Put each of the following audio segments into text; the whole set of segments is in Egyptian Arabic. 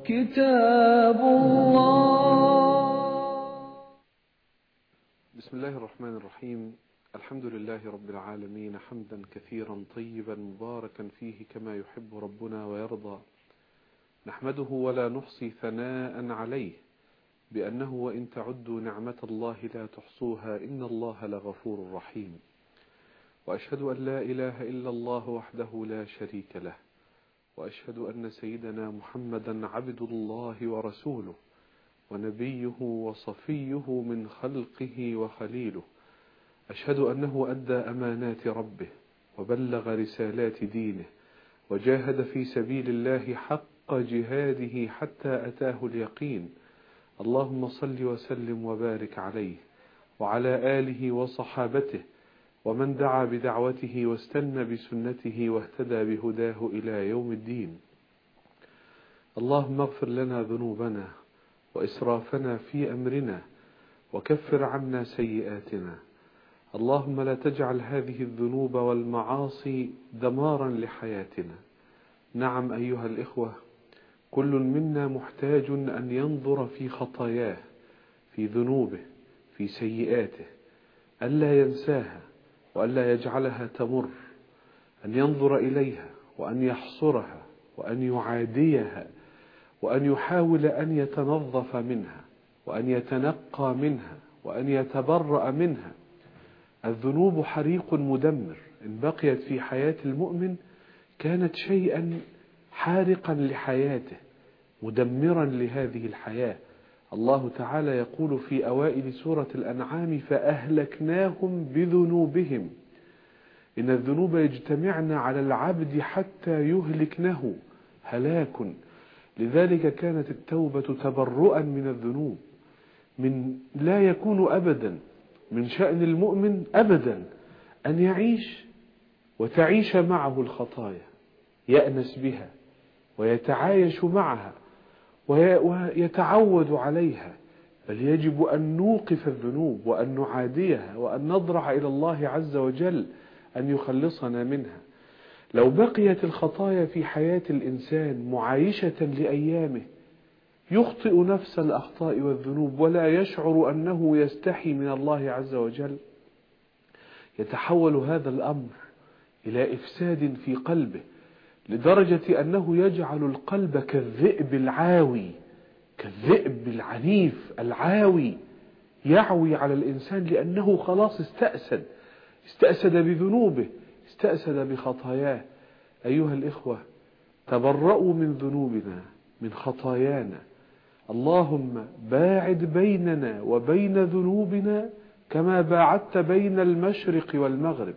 كتاب الله بسم الله الرحمن الرحيم الحمد لله رب العالمين حمدا كثيرا طيبا مباركا فيه كما يحب ربنا ويرضى نحمده ولا نحصي ثناء عليه بأنه وإن تعدوا نعمة الله لا تحصوها إن الله لغفور رحيم وأشهد أن لا إله إلا الله وحده لا شريك له وأشهد أن سيدنا محمدا عبد الله ورسوله ونبيه وصفيه من خلقه وخليله أشهد أنه أدى أمانات ربه وبلغ رسالات دينه وجاهد في سبيل الله حق جهاده حتى أتاه اليقين اللهم صل وسلم وبارك عليه وعلى آله وصحابته ومن دعا بدعوته واستنى بسنته واهتدى بهداه إلى يوم الدين اللهم اغفر لنا ذنوبنا وإسرافنا في أمرنا وكفر عنا سيئاتنا اللهم لا تجعل هذه الذنوب والمعاصي دمارا لحياتنا نعم أيها الإخوة كل منا محتاج أن ينظر في خطاياه في ذنوبه في سيئاته ألا ينساها وألا يجعلها تمر أن ينظر إليها وأن يحصرها وأن يعاديها وأن يحاول أن يتنظف منها وأن يتنقى منها وأن يتبرأ منها الذنوب حريق مدمر إن بقيت في حياة المؤمن كانت شيئا حارقا لحياته مدمرا لهذه الحياة الله تعالى يقول في أوائل سورة الأنعام فأهلكناهم بذنوبهم إن الذنوب يجتمعن على العبد حتى يهلكنه هلاك لذلك كانت التوبة تبرؤا من الذنوب من لا يكون أبدا من شأن المؤمن أبدا أن يعيش وتعيش معه الخطايا يأنس بها ويتعايش معها ويتعود عليها بل يجب أن نوقف الذنوب وأن نعاديها وأن نضرع إلى الله عز وجل أن يخلصنا منها لو بقيت الخطايا في حياة الإنسان معايشة لأيامه يخطئ نفس الأخطاء والذنوب ولا يشعر أنه يستحي من الله عز وجل يتحول هذا الأمر إلى إفساد في قلبه لدرجة أنه يجعل القلب كالذئب العاوي كالذئب العنيف العاوي يعوي على الإنسان لأنه خلاص استأسد استأسد بذنوبه استأسد بخطاياه أيها الإخوة تبرأوا من ذنوبنا من خطايانا اللهم باعد بيننا وبين ذنوبنا كما باعدت بين المشرق والمغرب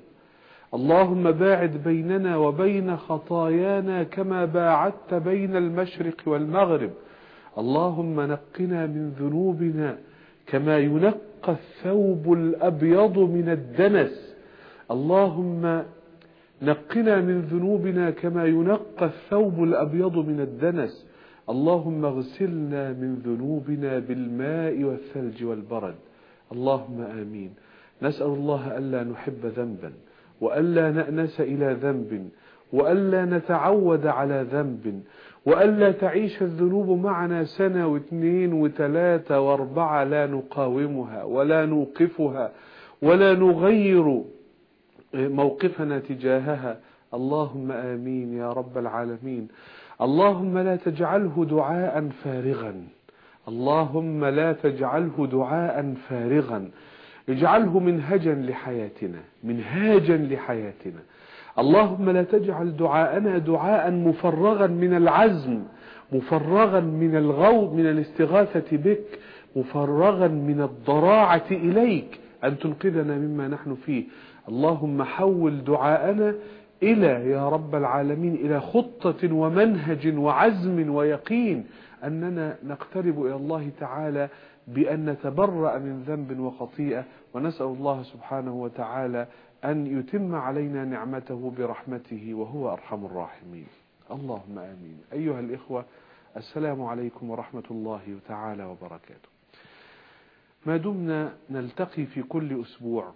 اللهم باعد بيننا وبين خطايانا كما باعدت بين المشرق والمغرب اللهم نقنا من ذنوبنا كما ينقى الثوب الأبيض من الدنس اللهم نقنا من ذنوبنا كما ينقى الثوب الأبيض من الدنس اللهم اغسلنا من ذنوبنا بالماء والثلج والبرد اللهم آمين نسأل الله ألا نحب ذنبا وألا نأنس إلى ذنب وألا نتعود على ذنب وألا تعيش الذنوب معنا سنة واثنين وثلاثة واربعة لا نقاومها ولا نوقفها ولا نغير موقفنا تجاهها اللهم آمين يا رب العالمين اللهم لا تجعله دعاء فارغا اللهم لا تجعله دعاء فارغا اجعله منهجا لحياتنا منهاجا لحياتنا اللهم لا تجعل دعاءنا دعاء مفرغا من العزم مفرغا من الغوض من الاستغاثة بك مفرغا من الضراعة إليك أن تنقذنا مما نحن فيه اللهم حول دعاءنا إلى يا رب العالمين إلى خطة ومنهج وعزم ويقين أننا نقترب إلى الله تعالى بأن نتبرأ من ذنب وخطيئة ونسأل الله سبحانه وتعالى أن يتم علينا نعمته برحمته وهو أرحم الراحمين اللهم آمين أيها الإخوة السلام عليكم ورحمة الله تعالى وبركاته ما دمنا نلتقي في كل أسبوع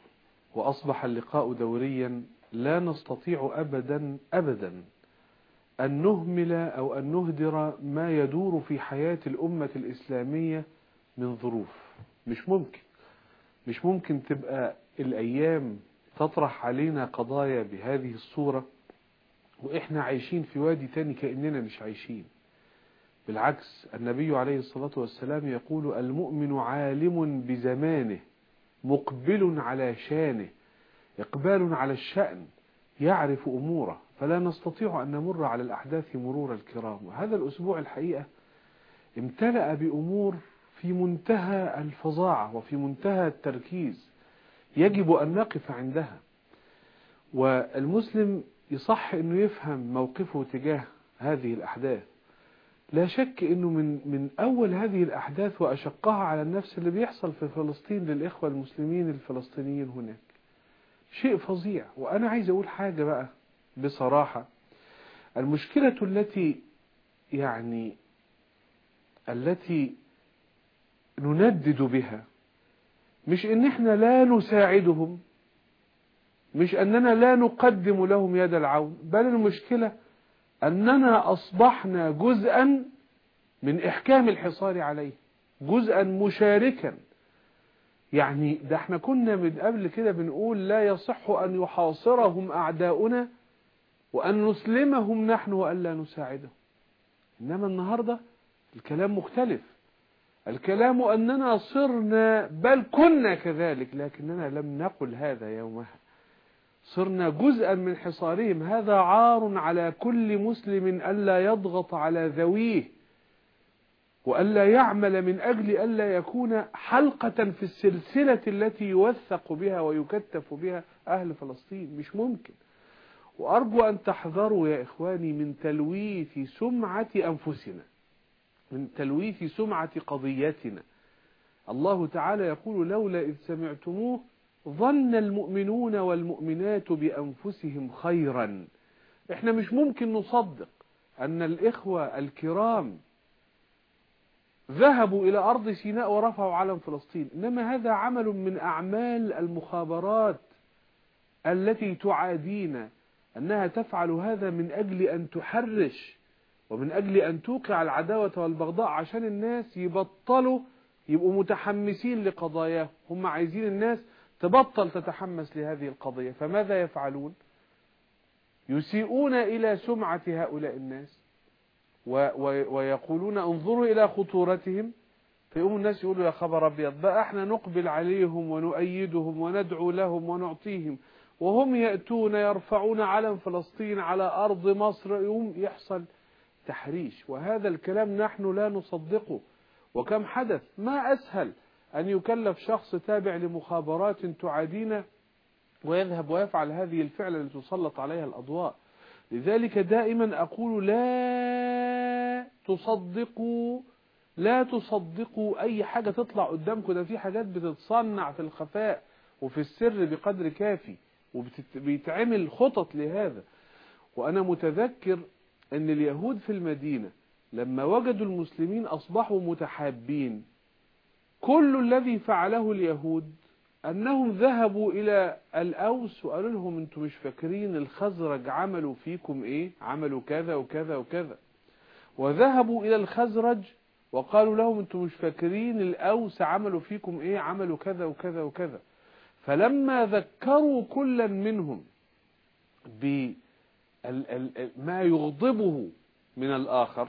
وأصبح اللقاء دوريا لا نستطيع أبدا أبدا أن نهمل أو أن نهدر ما يدور في حياة الأمة الإسلامية من ظروف مش ممكن مش ممكن تبقى الأيام تطرح علينا قضايا بهذه الصورة وإحنا عايشين في وادي تاني كأننا مش عايشين بالعكس النبي عليه الصلاة والسلام يقول المؤمن عالم بزمانه مقبل على شانه إقبال على الشأن يعرف أموره فلا نستطيع أن نمر على الأحداث مرور الكرام وهذا الأسبوع الحقيقة امتلأ بأمور في منتهى الفظاعة وفي منتهى التركيز يجب أن نقف عندها والمسلم يصح أنه يفهم موقفه تجاه هذه الأحداث لا شك أنه من, من أول هذه الأحداث وأشقها على النفس اللي بيحصل في فلسطين للإخوة المسلمين الفلسطينيين هناك شيء فظيع وأنا عايز أقول حاجة بقى بصراحة المشكلة التي يعني التي نندد بها مش ان احنا لا نساعدهم مش اننا لا نقدم لهم يد العون بل المشكلة اننا اصبحنا جزءا من احكام الحصار عليه جزءا مشاركا يعني ده احنا كنا من قبل كده بنقول لا يصح ان يحاصرهم اعداؤنا وان نسلمهم نحن والا نساعدهم انما النهاردة الكلام مختلف الكلام أننا صرنا بل كنا كذلك لكننا لم نقل هذا يومها صرنا جزءا من حصارهم هذا عار على كل مسلم ألا يضغط على ذويه وألا يعمل من أجل ألا يكون حلقة في السلسلة التي يوثق بها ويكتف بها أهل فلسطين مش ممكن وأرجو أن تحذروا يا إخواني من تلويث سمعة أنفسنا من تلويث سمعة قضيتنا الله تعالى يقول لولا إذ سمعتموه ظن المؤمنون والمؤمنات بأنفسهم خيرا احنا مش ممكن نصدق أن الإخوة الكرام ذهبوا إلى أرض سيناء ورفعوا علم فلسطين إنما هذا عمل من أعمال المخابرات التي تعادينا أنها تفعل هذا من أجل أن تحرش ومن أجل أن توقع العداوة والبغضاء عشان الناس يبطلوا يبقوا متحمسين لقضاياهم هم عايزين الناس تبطل تتحمس لهذه القضية فماذا يفعلون يسيئون إلى سمعة هؤلاء الناس و و ويقولون انظروا إلى خطورتهم فيقوم الناس يقولوا يا خبر أبيض بقى احنا نقبل عليهم ونؤيدهم وندعو لهم ونعطيهم وهم يأتون يرفعون علم فلسطين على أرض مصر يوم يحصل تحريش وهذا الكلام نحن لا نصدقه وكم حدث ما أسهل أن يكلف شخص تابع لمخابرات تعادينا ويذهب ويفعل هذه الفعلة التي تسلط عليها الأضواء لذلك دائما أقول لا تصدقوا لا تصدقوا أي حاجة تطلع قدامكم ده في حاجات بتتصنع في الخفاء وفي السر بقدر كافي وبيتعمل خطط لهذا وأنا متذكر أن اليهود في المدينة لما وجدوا المسلمين أصبحوا متحابين كل الذي فعله اليهود أنهم ذهبوا إلى الأوس وقالوا لهم أنتم مش فاكرين الخزرج عملوا فيكم إيه عملوا كذا وكذا وكذا وذهبوا إلى الخزرج وقالوا لهم أنتم مش فاكرين الأوس عملوا فيكم إيه عملوا كذا وكذا وكذا فلما ذكروا كلا منهم بما يغضبه من الآخر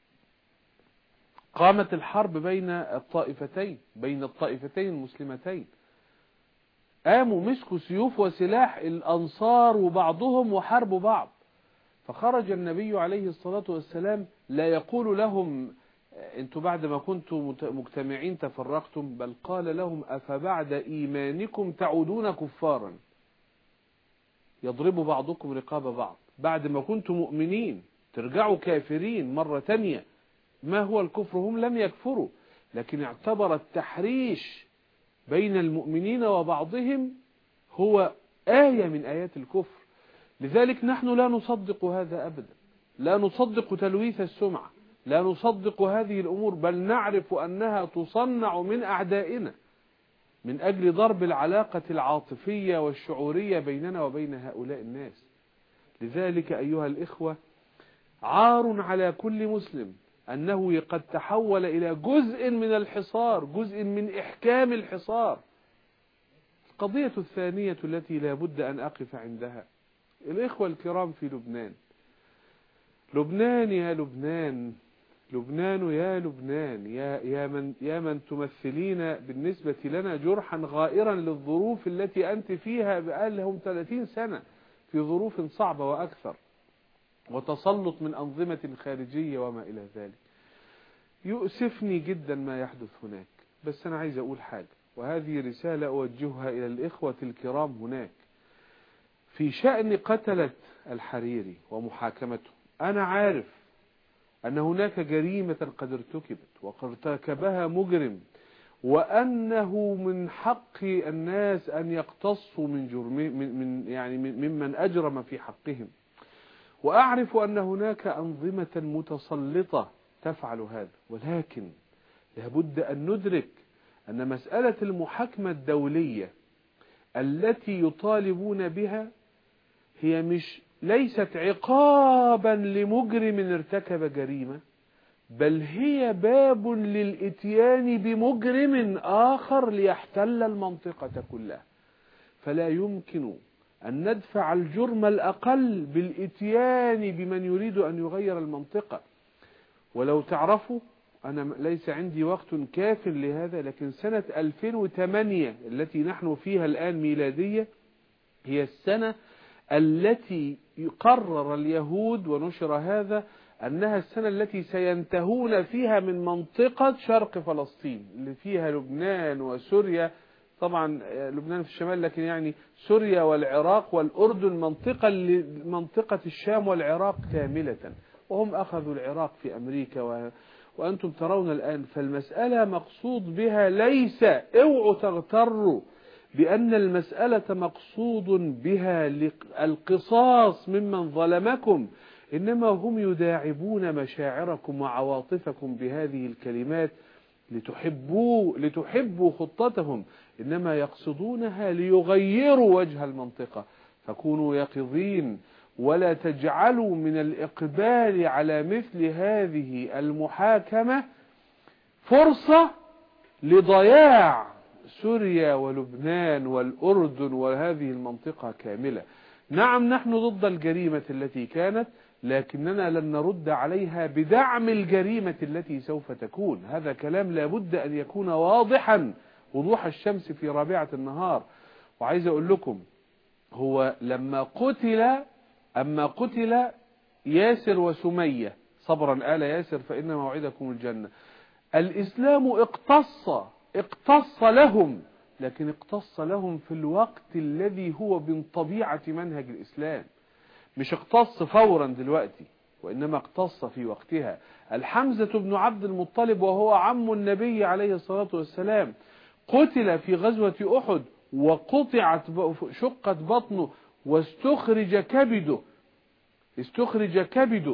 قامت الحرب بين الطائفتين بين الطائفتين المسلمتين قاموا مسكوا سيوف وسلاح الأنصار وبعضهم وحاربوا بعض فخرج النبي عليه الصلاة والسلام لا يقول لهم انتوا بعد ما كنتم مجتمعين تفرقتم بل قال لهم أفبعد إيمانكم تعودون كفارا يضرب بعضكم رقاب بعض بعد ما كنتم مؤمنين ترجعوا كافرين مرة تانية ما هو الكفر هم لم يكفروا لكن اعتبر التحريش بين المؤمنين وبعضهم هو آية من آيات الكفر لذلك نحن لا نصدق هذا أبدا لا نصدق تلويث السمعة لا نصدق هذه الأمور بل نعرف أنها تصنع من أعدائنا من أجل ضرب العلاقة العاطفية والشعورية بيننا وبين هؤلاء الناس لذلك أيها الإخوة عار على كل مسلم أنه قد تحول إلى جزء من الحصار جزء من إحكام الحصار القضية الثانية التي لا بد أن أقف عندها الإخوة الكرام في لبنان لبنان يا لبنان لبنان يا لبنان يا, يا, من, يا من تمثلين بالنسبة لنا جرحا غائرا للظروف التي أنت فيها بقالهم 30 سنة في ظروف صعبة وأكثر وتسلط من أنظمة خارجية وما إلى ذلك يؤسفني جدا ما يحدث هناك بس أنا عايز أقول حاجة وهذه رسالة أوجهها إلى الإخوة الكرام هناك في شأن قتلة الحريري ومحاكمته أنا عارف أن هناك جريمة قد ارتكبت وقد ارتكبها مجرم وأنه من حق الناس أن يقتصوا من جرم من من يعني ممن أجرم في حقهم وأعرف أن هناك أنظمة متسلطة تفعل هذا ولكن لابد أن ندرك أن مسألة المحاكمة الدولية التي يطالبون بها هي مش ليست عقابا لمجرم ارتكب جريمة بل هي باب للاتيان بمجرم آخر ليحتل المنطقة كلها فلا يمكن أن ندفع الجرم الأقل بالاتيان بمن يريد أن يغير المنطقة ولو تعرفوا أنا ليس عندي وقت كاف لهذا لكن سنة 2008 التي نحن فيها الآن ميلادية هي السنة التي قرر اليهود ونشر هذا أنها السنة التي سينتهون فيها من منطقة شرق فلسطين اللي فيها لبنان وسوريا طبعا لبنان في الشمال لكن يعني سوريا والعراق والأردن منطقة منطقة الشام والعراق كاملة وهم أخذوا العراق في أمريكا و... وأنتم ترون الآن فالمسألة مقصود بها ليس اوعوا تغتروا بأن المسألة مقصود بها القصاص ممن ظلمكم إنما هم يداعبون مشاعركم وعواطفكم بهذه الكلمات لتحبوا, لتحبوا خطتهم إنما يقصدونها ليغيروا وجه المنطقة فكونوا يقظين ولا تجعلوا من الإقبال على مثل هذه المحاكمة فرصة لضياع سوريا ولبنان والأردن وهذه المنطقة كاملة نعم نحن ضد الجريمة التي كانت لكننا لن نرد عليها بدعم الجريمة التي سوف تكون هذا كلام لابد أن يكون واضحا وضوح الشمس في رابعة النهار وعايز أقول لكم هو لما قتل أما قتل ياسر وسمية صبرا آل ياسر فإن موعدكم الجنة الإسلام اقتص اقتص لهم لكن اقتص لهم في الوقت الذي هو من طبيعة منهج الإسلام مش اقتص فورا دلوقتي وإنما اقتص في وقتها الحمزة بن عبد المطلب وهو عم النبي عليه الصلاة والسلام قتل في غزوة أحد وقطعت شقت بطنه واستخرج كبده استخرج كبده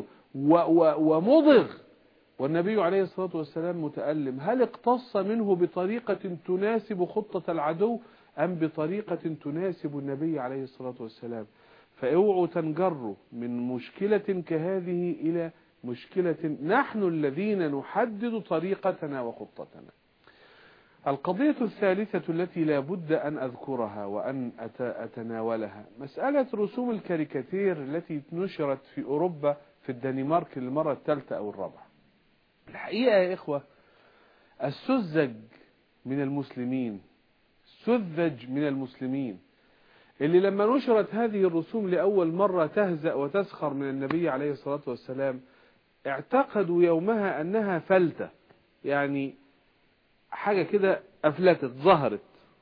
ومضغ والنبي عليه الصلاة والسلام متألم هل اقتص منه بطريقة تناسب خطة العدو أم بطريقة تناسب النبي عليه الصلاة والسلام فاوعوا تنجروا من مشكلة كهذه إلى مشكلة نحن الذين نحدد طريقتنا وخطتنا القضية الثالثة التي لا بد أن أذكرها وأن أتناولها مسألة رسوم الكاريكاتير التي نشرت في أوروبا في الدنمارك للمرة الثالثة أو الرابعة الحقيقة يا إخوة السذج من المسلمين سذج من المسلمين اللي لما نشرت هذه الرسوم لأول مرة تهزأ وتسخر من النبي عليه الصلاة والسلام اعتقدوا يومها أنها فلتة يعني حاجة كده أفلتت ظهرت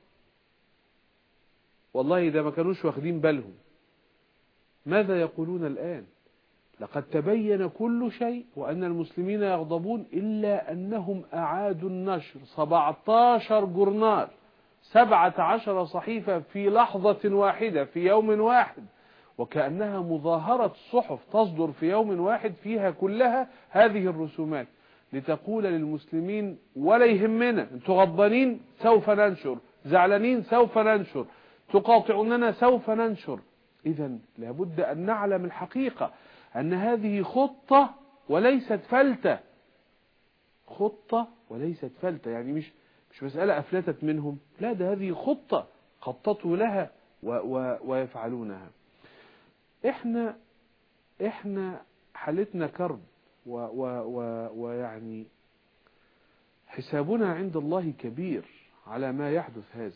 والله إذا ما كانوش واخدين بالهم ماذا يقولون الآن لقد تبين كل شيء وأن المسلمين يغضبون إلا أنهم أعادوا النشر 17 جرنال 17 صحيفة في لحظة واحدة في يوم واحد وكأنها مظاهرة صحف تصدر في يوم واحد فيها كلها هذه الرسومات لتقول للمسلمين ولا يهمنا انتوا غضبانين سوف ننشر زعلانين سوف ننشر تقاطعوننا سوف ننشر اذا لابد ان نعلم الحقيقة أن هذه خطة وليست فلتة خطة وليست فلتة يعني مش مش مسألة أفلتت منهم لا ده هذه خطة خططوا لها و و ويفعلونها احنا احنا حالتنا كرب و و و ويعني حسابنا عند الله كبير على ما يحدث هذا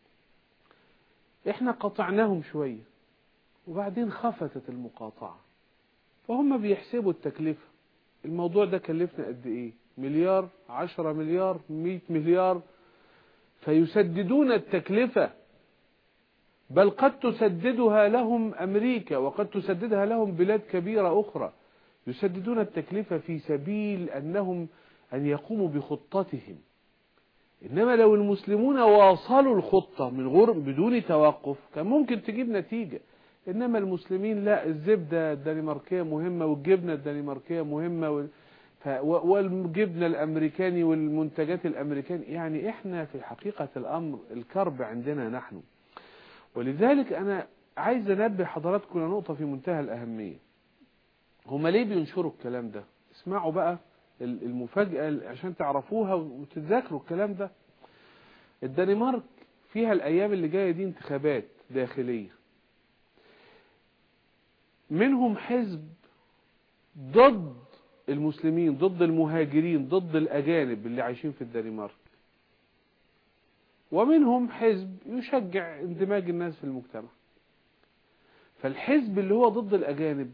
احنا قطعناهم شوية وبعدين خفتت المقاطعة فهم بيحسبوا التكلفة الموضوع ده كلفنا قد ايه مليار عشرة مليار مئة مليار فيسددون التكلفة بل قد تسددها لهم أمريكا وقد تسددها لهم بلاد كبيرة أخرى يسددون التكلفة في سبيل أنهم أن يقوموا بخطتهم إنما لو المسلمون واصلوا الخطة من غير بدون توقف كان ممكن تجيب نتيجة إنما المسلمين لا الزبدة الدنماركية مهمة والجبنة الدنماركية مهمة وال... ف... والجبنة الأمريكاني والمنتجات الأمريكاني يعني إحنا في حقيقة الأمر الكرب عندنا نحن ولذلك أنا عايز أنبه حضراتكم لنقطة في منتهى الأهمية هما ليه بينشروا الكلام ده اسمعوا بقى المفاجأة عشان تعرفوها وتتذاكروا الكلام ده الدنمارك فيها الأيام اللي جاية دي انتخابات داخلية منهم حزب ضد المسلمين ضد المهاجرين ضد الأجانب اللي عايشين في الدنمارك ومنهم حزب يشجع اندماج الناس في المجتمع فالحزب اللي هو ضد الأجانب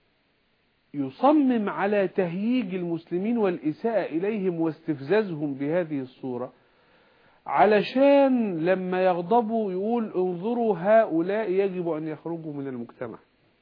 يصمم على تهييج المسلمين والإساءة إليهم واستفزازهم بهذه الصورة علشان لما يغضبوا يقول انظروا هؤلاء يجب أن يخرجوا من المجتمع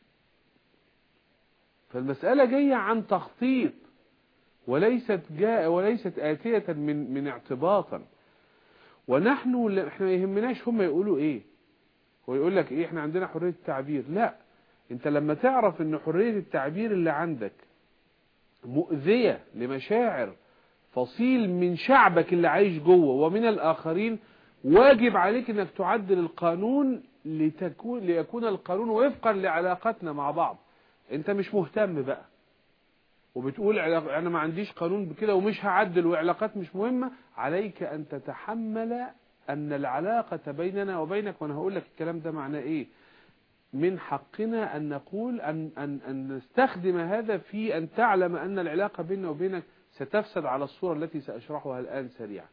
فالمسألة جاية عن تخطيط وليست جاء وليست آتية من من اعتباطا ونحن احنا ما يهمناش هم يقولوا ايه هو يقول لك ايه احنا عندنا حرية التعبير لا انت لما تعرف ان حرية التعبير اللي عندك مؤذية لمشاعر فصيل من شعبك اللي عايش جوه ومن الاخرين واجب عليك انك تعدل القانون لتكون ليكون القانون وفقا لعلاقتنا مع بعض انت مش مهتم بقى وبتقول انا ما عنديش قانون بكده ومش هعدل وعلاقات مش مهمة عليك ان تتحمل ان العلاقة بيننا وبينك وانا هقول لك الكلام ده معناه ايه من حقنا ان نقول ان, أن, أن نستخدم هذا في ان تعلم ان العلاقة بيننا وبينك ستفسد على الصورة التي سأشرحها الآن سريعا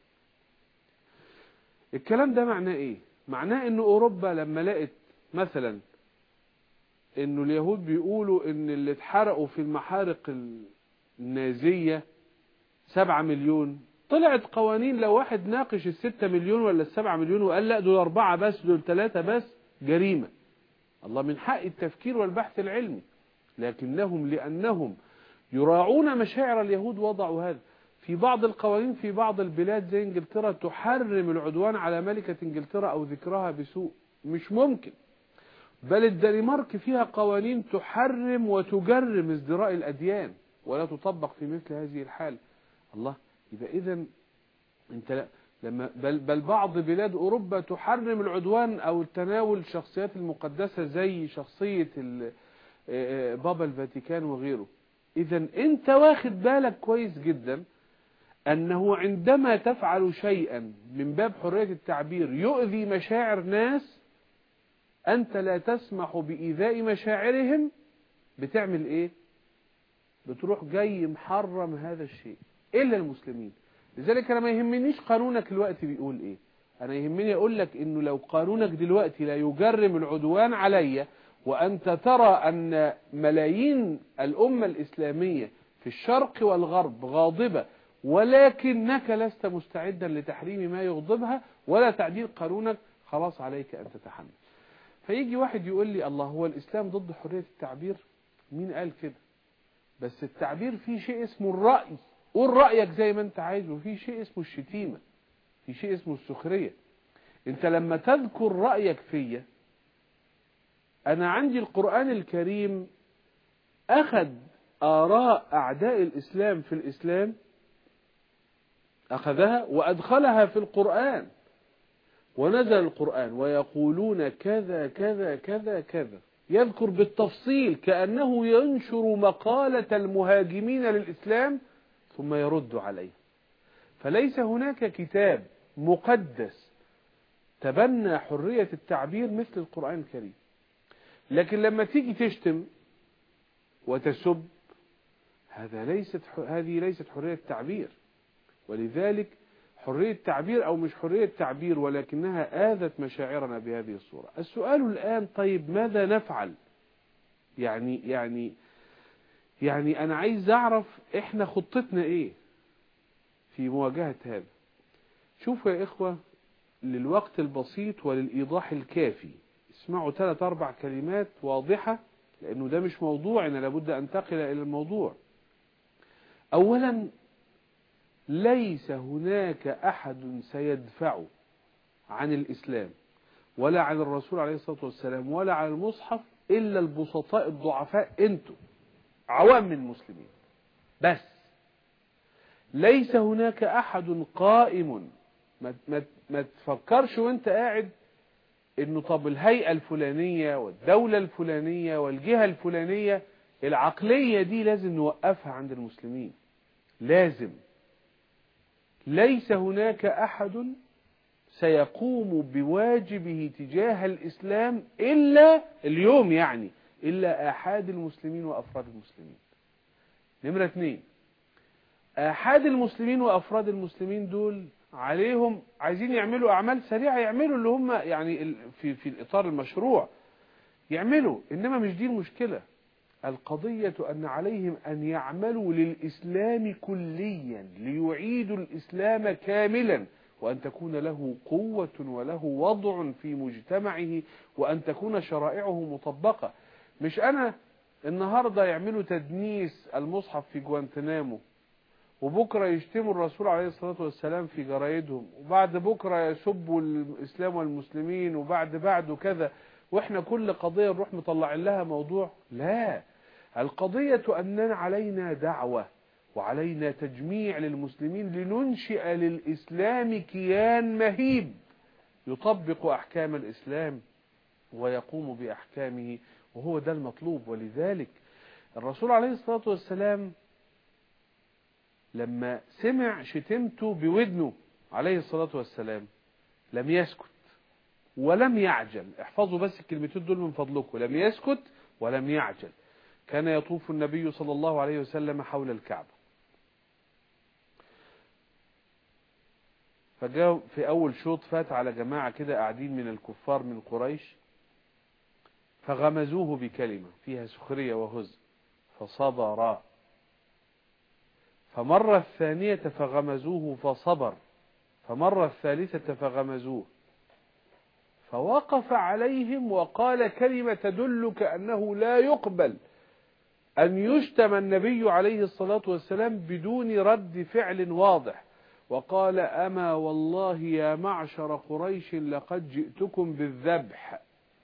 الكلام ده معناه ايه معناه ان اوروبا لما لقت مثلا انه اليهود بيقولوا ان اللي اتحرقوا في المحارق النازية سبعة مليون طلعت قوانين لو واحد ناقش الستة مليون ولا السبعة مليون وقال لا دول اربعة بس دول ثلاثة بس جريمة الله من حق التفكير والبحث العلمي لكنهم لأنهم يراعون مشاعر اليهود وضعوا هذا في بعض القوانين في بعض البلاد زي انجلترا تحرم العدوان على ملكة انجلترا او ذكرها بسوء مش ممكن بل الدنمارك فيها قوانين تحرم وتجرم ازدراء الاديان ولا تطبق في مثل هذه الحال الله يبقى اذا انت لا لما بل, بل بعض بلاد اوروبا تحرم العدوان او تناول الشخصيات المقدسة زي شخصية بابا الفاتيكان وغيره اذا انت واخد بالك كويس جدا انه عندما تفعل شيئا من باب حرية التعبير يؤذي مشاعر ناس انت لا تسمح بايذاء مشاعرهم بتعمل ايه بتروح جاي محرم هذا الشيء الا المسلمين لذلك انا ما يهمنيش قانونك دلوقتي بيقول ايه انا يهمني اقول لك انه لو قانونك دلوقتي لا يجرم العدوان عليا وانت ترى ان ملايين الامة الاسلامية في الشرق والغرب غاضبة ولكنك لست مستعدا لتحريم ما يغضبها ولا تعديل قانونك خلاص عليك ان تتحمل فيجي واحد يقول لي الله هو الاسلام ضد حرية التعبير مين قال كده بس التعبير فيه شيء اسمه الرأي قول رأيك زي ما انت عايز وفي شيء اسمه الشتيمة في شيء اسمه السخرية انت لما تذكر رأيك فيا انا عندي القرآن الكريم اخذ اراء اعداء الاسلام في الاسلام اخذها وادخلها في القرآن ونزل القرآن ويقولون كذا كذا كذا كذا يذكر بالتفصيل كأنه ينشر مقالة المهاجمين للإسلام ثم يرد عليه فليس هناك كتاب مقدس تبنى حرية التعبير مثل القرآن الكريم لكن لما تيجي تشتم وتسب هذا ليست هذه ليست حرية تعبير ولذلك حرية تعبير أو مش حرية تعبير ولكنها آذت مشاعرنا بهذه الصورة السؤال الآن طيب ماذا نفعل يعني يعني يعني أنا عايز أعرف إحنا خطتنا إيه في مواجهة هذا شوفوا يا إخوة للوقت البسيط وللإيضاح الكافي اسمعوا ثلاث أربع كلمات واضحة لأنه ده مش موضوعنا لابد أن تقل إلى الموضوع أولا ليس هناك أحد سيدفع عن الإسلام ولا عن الرسول عليه الصلاة والسلام ولا عن المصحف إلا البسطاء الضعفاء أنتم عوام المسلمين بس ليس هناك أحد قائم ما, ما, ما تفكرش وانت قاعد انه طب الهيئة الفلانية والدولة الفلانية والجهة الفلانية العقلية دي لازم نوقفها عند المسلمين لازم ليس هناك أحد سيقوم بواجبه تجاه الإسلام إلا اليوم يعني إلا آحاد المسلمين وأفراد المسلمين نمرة اثنين آحاد المسلمين وأفراد المسلمين دول عليهم عايزين يعملوا أعمال سريعة يعملوا اللي هم يعني في في الإطار المشروع يعملوا إنما مش دي المشكلة القضية أن عليهم أن يعملوا للإسلام كليا ليعيدوا الإسلام كاملا وأن تكون له قوة وله وضع في مجتمعه وأن تكون شرائعه مطبقة مش أنا النهاردة يعملوا تدنيس المصحف في جوانتنامو وبكرة يشتموا الرسول عليه الصلاة والسلام في جرايدهم وبعد بكرة يسبوا الإسلام والمسلمين وبعد بعده كذا واحنا كل قضية نروح مطلع لها موضوع لا القضية أننا علينا دعوة وعلينا تجميع للمسلمين لننشئ للإسلام كيان مهيب يطبق أحكام الإسلام ويقوم بأحكامه وهو ده المطلوب ولذلك الرسول عليه الصلاة والسلام لما سمع شتمته بودنه عليه الصلاة والسلام لم يسكت ولم يعجل احفظوا بس الكلمتين دول من فضلكم لم يسكت ولم يعجل كان يطوف النبي صلى الله عليه وسلم حول الكعبة فجاء في أول شوط فات على جماعة كده قاعدين من الكفار من قريش فغمزوه بكلمة فيها سخرية وهزء فصبر فمر الثانية فغمزوه فصبر فمر الثالثة فغمزوه فوقف عليهم وقال كلمة تدلك أنه لا يقبل أن يشتم النبي عليه الصلاة والسلام بدون رد فعل واضح وقال أما والله يا معشر قريش لقد جئتكم بالذبح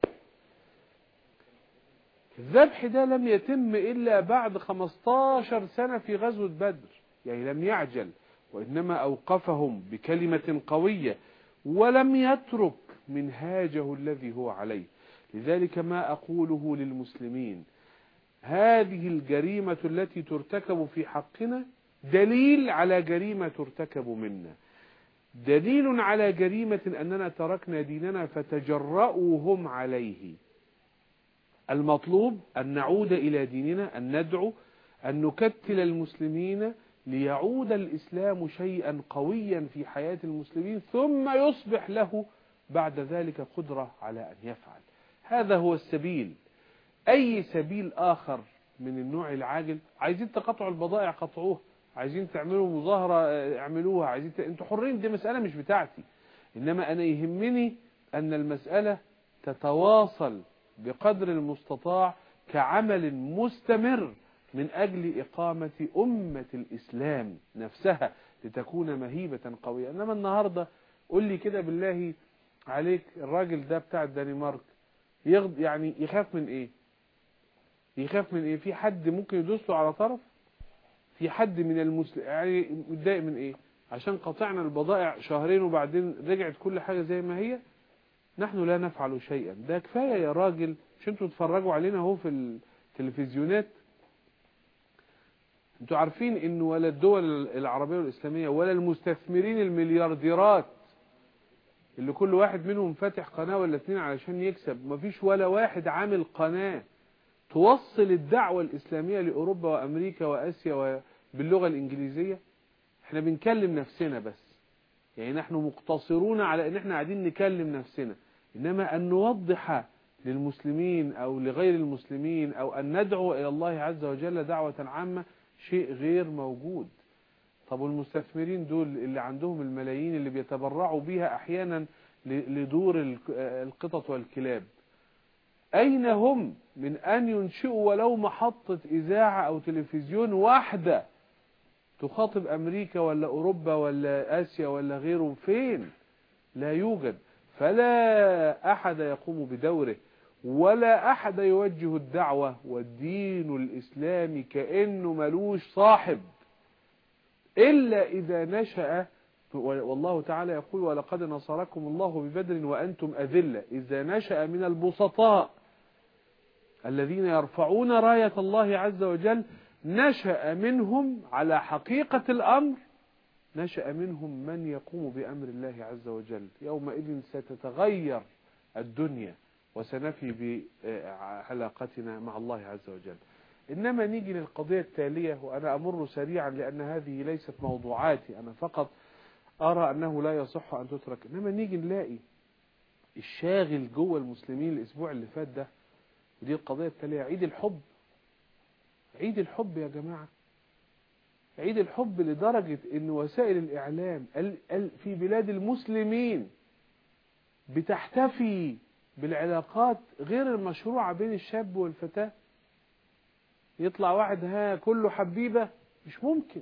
الذبح ده لم يتم إلا بعد 15 سنة في غزوة بدر يعني لم يعجل وإنما أوقفهم بكلمة قوية ولم يترك منهاجه الذي هو عليه لذلك ما أقوله للمسلمين هذه الجريمة التي ترتكب في حقنا دليل على جريمة ترتكب منا دليل على جريمة أننا تركنا ديننا فتجرؤوا هم عليه المطلوب أن نعود إلى ديننا أن ندعو أن نكتل المسلمين ليعود الإسلام شيئا قويا في حياة المسلمين ثم يصبح له بعد ذلك قدرة على أن يفعل هذا هو السبيل أي سبيل آخر من النوع العاجل عايزين تقطعوا البضائع قطعوها عايزين تعملوا مظاهرة اعملوها عايزين ت... انتوا حرين دي مسألة مش بتاعتي إنما أنا يهمني أن المسألة تتواصل بقدر المستطاع كعمل مستمر من أجل إقامة أمة الإسلام نفسها لتكون مهيبة قوية إنما النهاردة قل لي كده بالله عليك الراجل ده بتاع الدنمارك يغض يعني يخاف من ايه يخاف من ايه في حد ممكن يدوس له على طرف في حد من المسلم يعني متضايق من ايه عشان قطعنا البضائع شهرين وبعدين رجعت كل حاجة زي ما هي نحن لا نفعل شيئا ده كفاية يا راجل مش انتوا تتفرجوا علينا اهو في التلفزيونات انتوا عارفين ان ولا الدول العربية والاسلامية ولا المستثمرين المليارديرات اللي كل واحد منهم فاتح قناة ولا اتنين علشان يكسب مفيش ولا واحد عامل قناة توصل الدعوة الإسلامية لأوروبا وأمريكا وآسيا باللغة الإنجليزية احنا بنكلم نفسنا بس يعني نحن مقتصرون على ان احنا قاعدين نكلم نفسنا انما ان نوضح للمسلمين او لغير المسلمين او ان ندعو الى الله عز وجل دعوة عامة شيء غير موجود طب والمستثمرين دول اللي عندهم الملايين اللي بيتبرعوا بيها احيانا لدور القطط والكلاب اين هم من ان ينشئوا ولو محطة اذاعة او تلفزيون واحدة تخاطب امريكا ولا اوروبا ولا اسيا ولا غيره فين لا يوجد فلا احد يقوم بدوره ولا احد يوجه الدعوة والدين الاسلامي كأنه ملوش صاحب الا اذا نشأ والله تعالى يقول ولقد نصركم الله ببدر وأنتم أذلة إذا نشأ من البسطاء الذين يرفعون راية الله عز وجل نشأ منهم على حقيقة الأمر نشأ منهم من يقوم بأمر الله عز وجل يومئذ ستتغير الدنيا وسنفي بعلاقتنا مع الله عز وجل إنما نيجي للقضية التالية وأنا أمر سريعا لأن هذه ليست موضوعاتي أنا فقط أرى أنه لا يصح أن تترك إنما نيجي نلاقي الشاغل جوه المسلمين الأسبوع اللي فات ده ودي القضية التالية عيد الحب عيد الحب يا جماعة عيد الحب لدرجة ان وسائل الاعلام في بلاد المسلمين بتحتفي بالعلاقات غير المشروعة بين الشاب والفتاة يطلع واحد ها كله حبيبة مش ممكن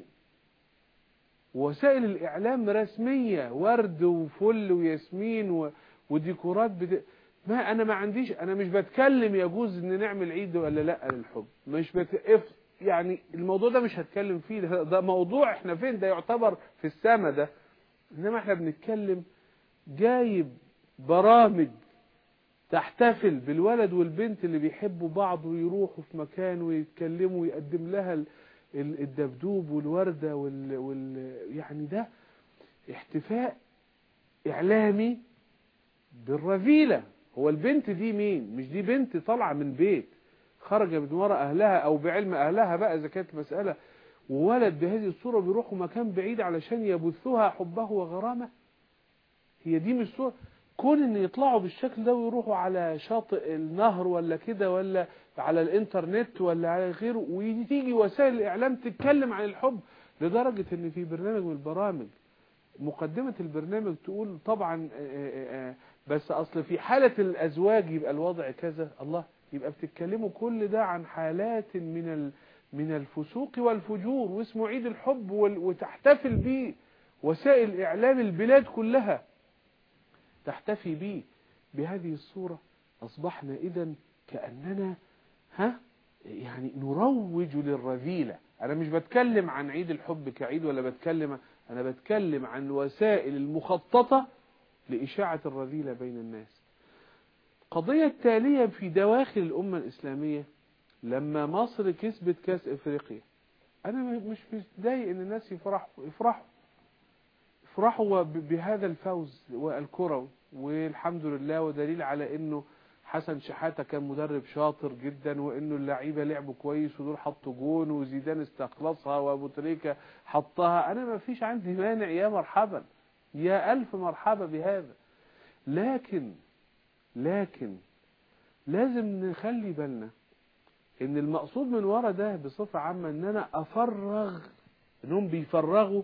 وسائل الاعلام رسمية ورد وفل وياسمين وديكورات بت... ما انا ما عنديش انا مش بتكلم يجوز ان نعمل عيد ولا لا للحب مش بت... يعني الموضوع ده مش هتكلم فيه ده, ده موضوع احنا فين ده يعتبر في السما ده انما احنا بنتكلم جايب برامج تحتفل بالولد والبنت اللي بيحبوا بعض ويروحوا في مكان ويتكلموا ويقدم لها الدبدوب والوردة وال... وال... يعني ده احتفاء اعلامي بالرذيلة هو البنت دي مين مش دي بنت طالعة من بيت خرج من وراء اهلها او بعلم اهلها بقى اذا كانت مسألة وولد بهذه الصورة بيروحوا مكان بعيد علشان يبثوها حبه وغرامه هي دي مش صورة كون ان يطلعوا بالشكل ده ويروحوا على شاطئ النهر ولا كده ولا على الانترنت ولا على غيره وتيجي وسائل الاعلام تتكلم عن الحب لدرجة ان في برنامج من البرامج مقدمة البرنامج تقول طبعا بس اصل في حالة الازواج يبقى الوضع كذا الله يبقى بتتكلموا كل ده عن حالات من من الفسوق والفجور واسمه عيد الحب وتحتفل به وسائل اعلام البلاد كلها تحتفي به بهذه الصورة اصبحنا اذا كأننا ها يعني نروج للرذيلة انا مش بتكلم عن عيد الحب كعيد ولا بتكلم انا بتكلم عن وسائل المخططة لإشاعة الرذيلة بين الناس القضية التالية في دواخل الأمة الإسلامية لما مصر كسبت كاس إفريقيا أنا مش متضايق إن الناس يفرحوا يفرحوا يفرحوا بهذا الفوز والكروي والحمد لله ودليل على إنه حسن شحاتة كان مدرب شاطر جدا وإنه اللعيبة لعبوا كويس ودول حطوا جون وزيدان استخلصها وأبو تريكة حطها أنا ما فيش عندي مانع يا مرحبا يا ألف مرحبا بهذا لكن لكن لازم نخلي بالنا ان المقصود من ورا ده بصفة عامة ان انا افرغ انهم بيفرغوا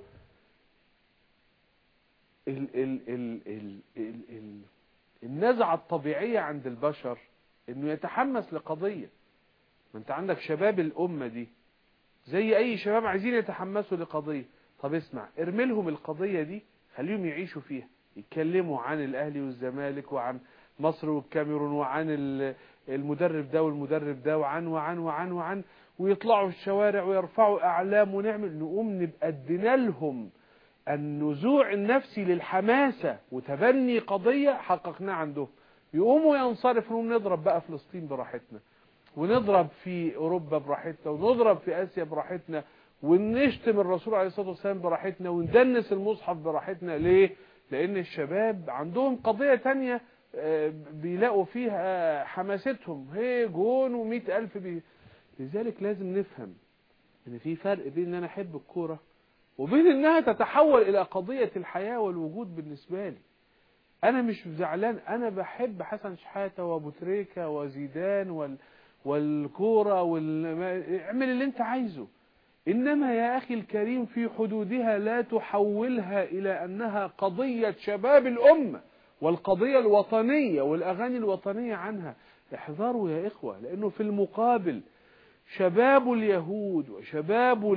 ال ال ال ال ال ال النزعة الطبيعية عند البشر انه يتحمس لقضية ما انت عندك شباب الامة دي زي اي شباب عايزين يتحمسوا لقضية طب اسمع ارملهم القضية دي خليهم يعيشوا فيها يتكلموا عن الاهلي والزمالك وعن مصر والكاميرون وعن المدرب ده والمدرب ده وعن وعن وعن وعن ويطلعوا الشوارع ويرفعوا اعلام ونعمل نقوم نبقى ادينا لهم النزوع النفسي للحماسة وتبني قضية حققناه عندهم يقوموا ينصرف ونقوم نضرب بقى فلسطين براحتنا ونضرب في أوروبا براحتنا ونضرب في آسيا براحتنا ونشتم الرسول عليه الصلاة والسلام براحتنا وندنس المصحف براحتنا ليه؟ لأن الشباب عندهم قضية تانية آه، بيلاقوا فيها حماستهم هي جون ومئة ألف بي... لذلك لازم نفهم ان في فرق بين ان انا احب الكورة وبين انها تتحول الى قضية الحياة والوجود بالنسبة لي انا مش زعلان انا بحب حسن شحاتة وابو تريكة وزيدان وال... والكورة وال... اعمل اللي انت عايزه إنما يا أخي الكريم في حدودها لا تحولها إلى أنها قضية شباب الأمة والقضية الوطنية والأغاني الوطنية عنها احذروا يا إخوة لأنه في المقابل شباب اليهود وشباب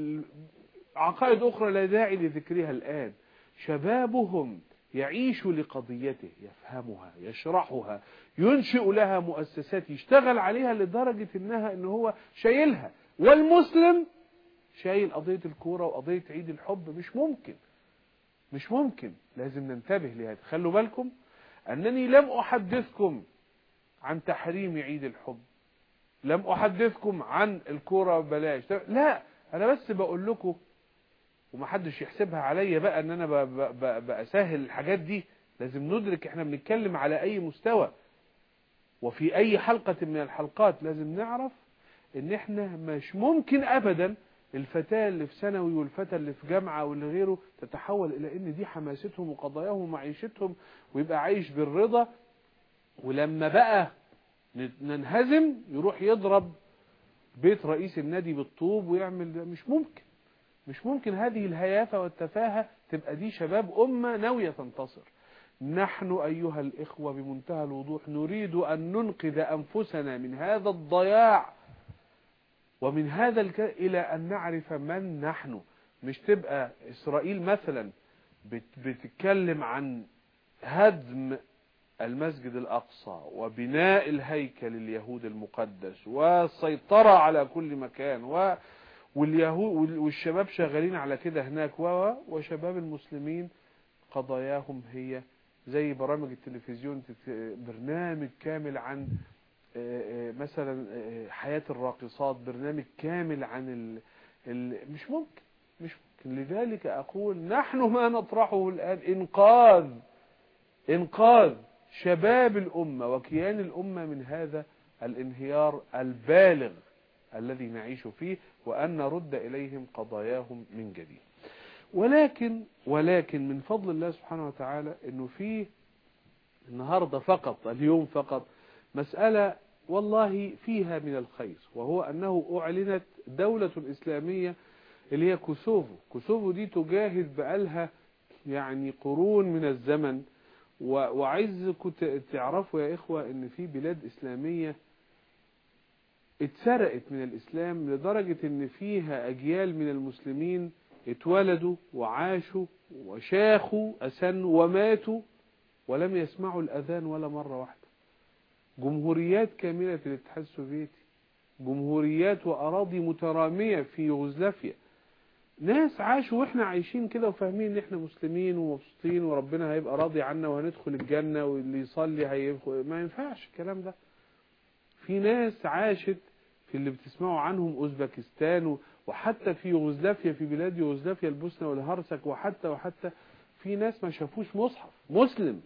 عقائد أخرى لا داعي لذكرها الآن شبابهم يعيش لقضيته يفهمها يشرحها ينشئ لها مؤسسات يشتغل عليها لدرجة انها ان هو شايلها والمسلم شايل قضية الكورة وقضية عيد الحب مش ممكن مش ممكن لازم ننتبه لهذا خلوا بالكم أنني لم أحدثكم عن تحريم عيد الحب لم أحدثكم عن الكورة بلاش لا أنا بس بقول لكم ومحدش يحسبها عليا بقى ان انا بأسهل الحاجات دي لازم ندرك احنا بنتكلم على اي مستوى وفي اي حلقة من الحلقات لازم نعرف ان احنا مش ممكن ابدا الفتاة اللي في ثانوي والفتى اللي في جامعة واللي غيره تتحول إلى إن دي حماستهم وقضاياهم ومعيشتهم ويبقى عايش بالرضا ولما بقى ننهزم يروح يضرب بيت رئيس النادي بالطوب ويعمل ده مش ممكن مش ممكن هذه الهيافة والتفاهة تبقى دي شباب أمة ناوية تنتصر نحن أيها الإخوة بمنتهى الوضوح نريد أن ننقذ أنفسنا من هذا الضياع ومن هذا الك... إلى أن نعرف من نحن مش تبقى إسرائيل مثلا بت... بتتكلم عن هدم المسجد الأقصى وبناء الهيكل اليهود المقدس والسيطرة على كل مكان و... واليهود والشباب شغالين على كده هناك و... وشباب المسلمين قضاياهم هي زي برامج التلفزيون برنامج كامل عن مثلا حياة الراقصات برنامج كامل عن ال... ال... مش ممكن مش ممكن لذلك أقول نحن ما نطرحه الآن إنقاذ إنقاذ شباب الأمة وكيان الأمة من هذا الانهيار البالغ الذي نعيش فيه وأن نرد إليهم قضاياهم من جديد ولكن ولكن من فضل الله سبحانه وتعالى أنه فيه النهاردة فقط اليوم فقط مسألة والله فيها من الخير وهو أنه أعلنت دولة إسلامية اللي هي كوسوفو كوسوفو دي تجاهد بقالها يعني قرون من الزمن وعايزكم تعرفوا يا إخوة أن في بلاد إسلامية اتسرقت من الإسلام لدرجة أن فيها أجيال من المسلمين اتولدوا وعاشوا وشاخوا أسنوا وماتوا ولم يسمعوا الأذان ولا مرة واحدة جمهوريات كاملة في الاتحاد السوفيتي جمهوريات وأراضي مترامية في يوغوسلافيا ناس عاشوا واحنا عايشين كده وفاهمين ان احنا مسلمين ومبسوطين وربنا هيبقى راضي عنا وهندخل الجنة واللي يصلي هيدخل ما ينفعش الكلام ده في ناس عاشت في اللي بتسمعوا عنهم اوزبكستان وحتى في يوغوسلافيا في بلاد يوغوسلافيا البوسنة والهرسك وحتى وحتى في ناس ما شافوش مصحف مسلم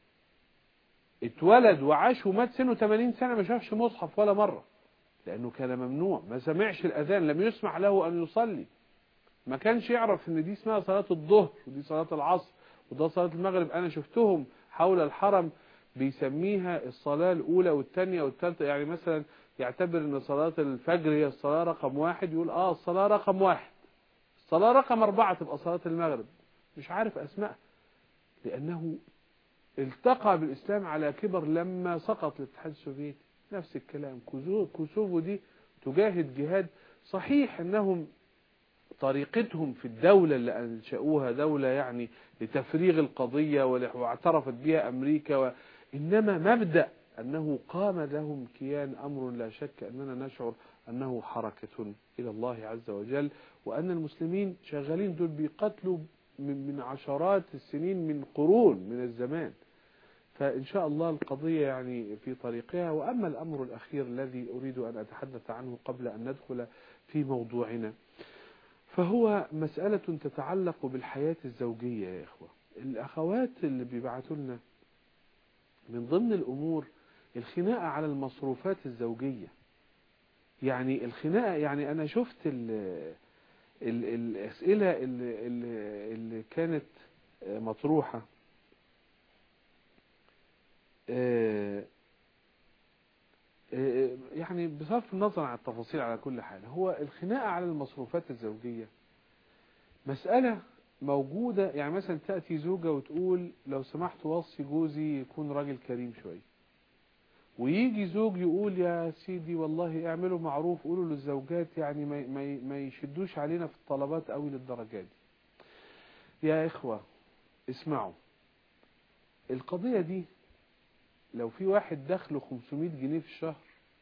اتولد وعاش ومات سنه 80 سنة ما شافش مصحف ولا مرة لأنه كان ممنوع ما سمعش الأذان لم يسمح له أن يصلي ما كانش يعرف ان دي اسمها صلاة الظهر ودي صلاة العصر وده صلاة المغرب انا شفتهم حول الحرم بيسميها الصلاة الاولى والثانية والثالثة يعني مثلا يعتبر ان صلاة الفجر هي الصلاة رقم واحد يقول اه الصلاة رقم واحد الصلاة رقم اربعة تبقى صلاة المغرب مش عارف اسماء لانه التقى بالاسلام على كبر لما سقط الاتحاد السوفيتي نفس الكلام كوسوفو دي تجاهد جهاد صحيح انهم طريقتهم في الدولة اللي أنشأوها دولة يعني لتفريغ القضية واعترفت بها أمريكا و... إنما مبدأ أنه قام لهم كيان أمر لا شك أننا نشعر أنه حركة إلى الله عز وجل وأن المسلمين شغالين دول بيقتلوا من عشرات السنين من قرون من الزمان فإن شاء الله القضية يعني في طريقها وأما الأمر الأخير الذي أريد أن أتحدث عنه قبل أن ندخل في موضوعنا فهو مسألة تتعلق بالحياة الزوجية يا إخوة الأخوات اللي بيبعثوا لنا من ضمن الأمور الخناقة على المصروفات الزوجية يعني الخناقة يعني أنا شفت ال ال الأسئلة اللي, اللي, اللي كانت مطروحة يعني بصرف النظر عن التفاصيل على كل حال هو الخناقة على المصروفات الزوجية مسألة موجودة يعني مثلا تأتي زوجة وتقول لو سمحت وصي جوزي يكون راجل كريم شوية ويجي زوج يقول يا سيدي والله اعملوا معروف قولوا للزوجات يعني ما, ما, ما يشدوش علينا في الطلبات قوي للدرجات دي يا إخوة اسمعوا القضية دي لو في واحد دخله 500 جنيه في الشهر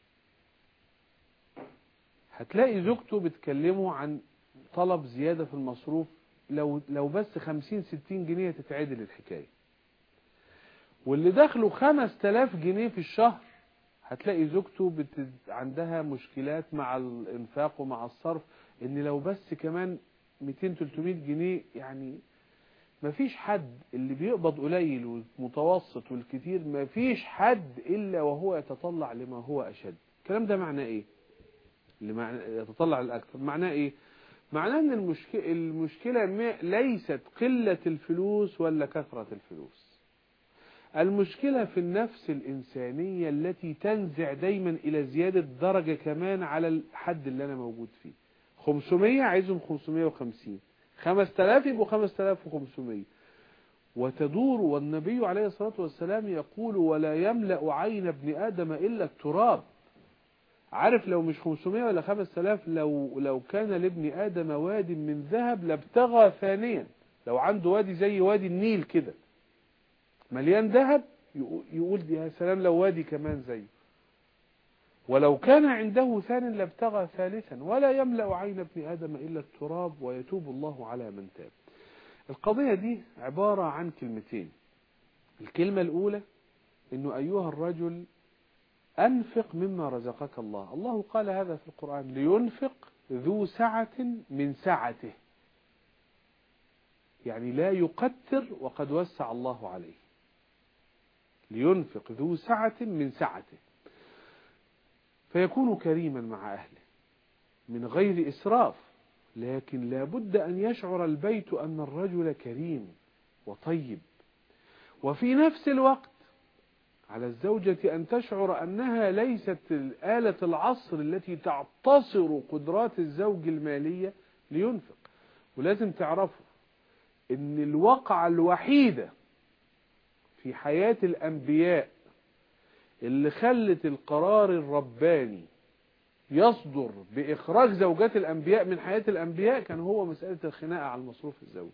هتلاقي زوجته بتكلمه عن طلب زيادة في المصروف لو لو بس 50 60 جنيه تتعدل الحكاية واللي دخله 5000 جنيه في الشهر هتلاقي زوجته بت... عندها مشكلات مع الانفاق ومع الصرف ان لو بس كمان 200 300 جنيه يعني مفيش حد اللي بيقبض قليل والمتوسط والكتير مفيش حد الا وهو يتطلع لما هو اشد الكلام ده معناه ايه اللي معنى يتطلع للاكثر معناه ايه معناه ان المشكلة, المشكلة ليست قلة الفلوس ولا كثرة الفلوس المشكلة في النفس الإنسانية التي تنزع دايما إلى زيادة درجة كمان على الحد اللي أنا موجود فيه 500 عايزهم 550 5000 يبقوا 5500 وتدور والنبي عليه الصلاة والسلام يقول ولا يملأ عين ابن آدم إلا التراب عارف لو مش 500 ولا 5000 لو لو كان لابن آدم واد من ذهب لابتغى ثانيا لو عنده وادي زي وادي النيل كده مليان ذهب يقول يا سلام لو وادي كمان زيه ولو كان عنده ثان لابتغى ثالثا ولا يملأ عين ابن آدم إلا التراب ويتوب الله على من تاب القضية دي عبارة عن كلمتين الكلمة الأولى أنه أيها الرجل أنفق مما رزقك الله الله قال هذا في القرآن لينفق ذو سعة من سعته يعني لا يقتر وقد وسع الله عليه لينفق ذو سعة من سعته فيكون كريما مع أهله من غير إسراف لكن لا بد أن يشعر البيت أن الرجل كريم وطيب وفي نفس الوقت على الزوجة أن تشعر أنها ليست آلة العصر التي تعتصر قدرات الزوج المالية لينفق ولازم تعرفوا أن الوقعة الوحيدة في حياة الأنبياء اللي خلت القرار الرباني يصدر بإخراج زوجات الأنبياء من حياة الأنبياء كان هو مسألة الخناقة على المصروف الزوجي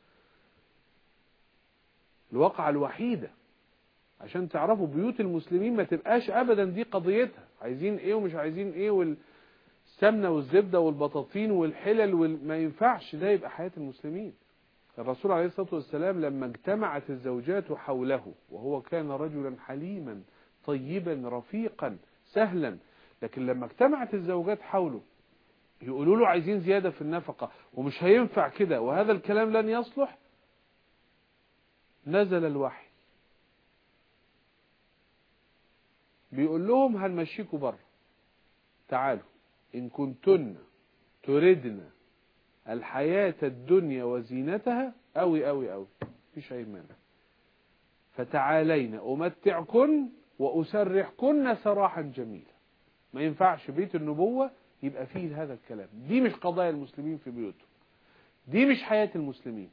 الواقعة الوحيدة عشان تعرفوا بيوت المسلمين ما تبقاش أبدا دي قضيتها عايزين إيه ومش عايزين إيه والسمنة والزبدة والبطاطين والحلل وال... ما ينفعش ده يبقى حياة المسلمين الرسول عليه الصلاة والسلام لما اجتمعت الزوجات حوله وهو كان رجلا حليما طيبا رفيقا سهلا لكن لما اجتمعت الزوجات حوله يقولوا له عايزين زيادة في النفقة ومش هينفع كده وهذا الكلام لن يصلح نزل الوحي بيقول لهم هنمشيكوا بره تعالوا إن كنتن تردن الحياة الدنيا وزينتها أوي أوي أوي مفيش أي مانع فتعالين أمتعكن وأسرحكن سراحا جميلا ما ينفعش بيت النبوة يبقى فيه هذا الكلام دي مش قضايا المسلمين في بيوتهم دي مش حياة المسلمين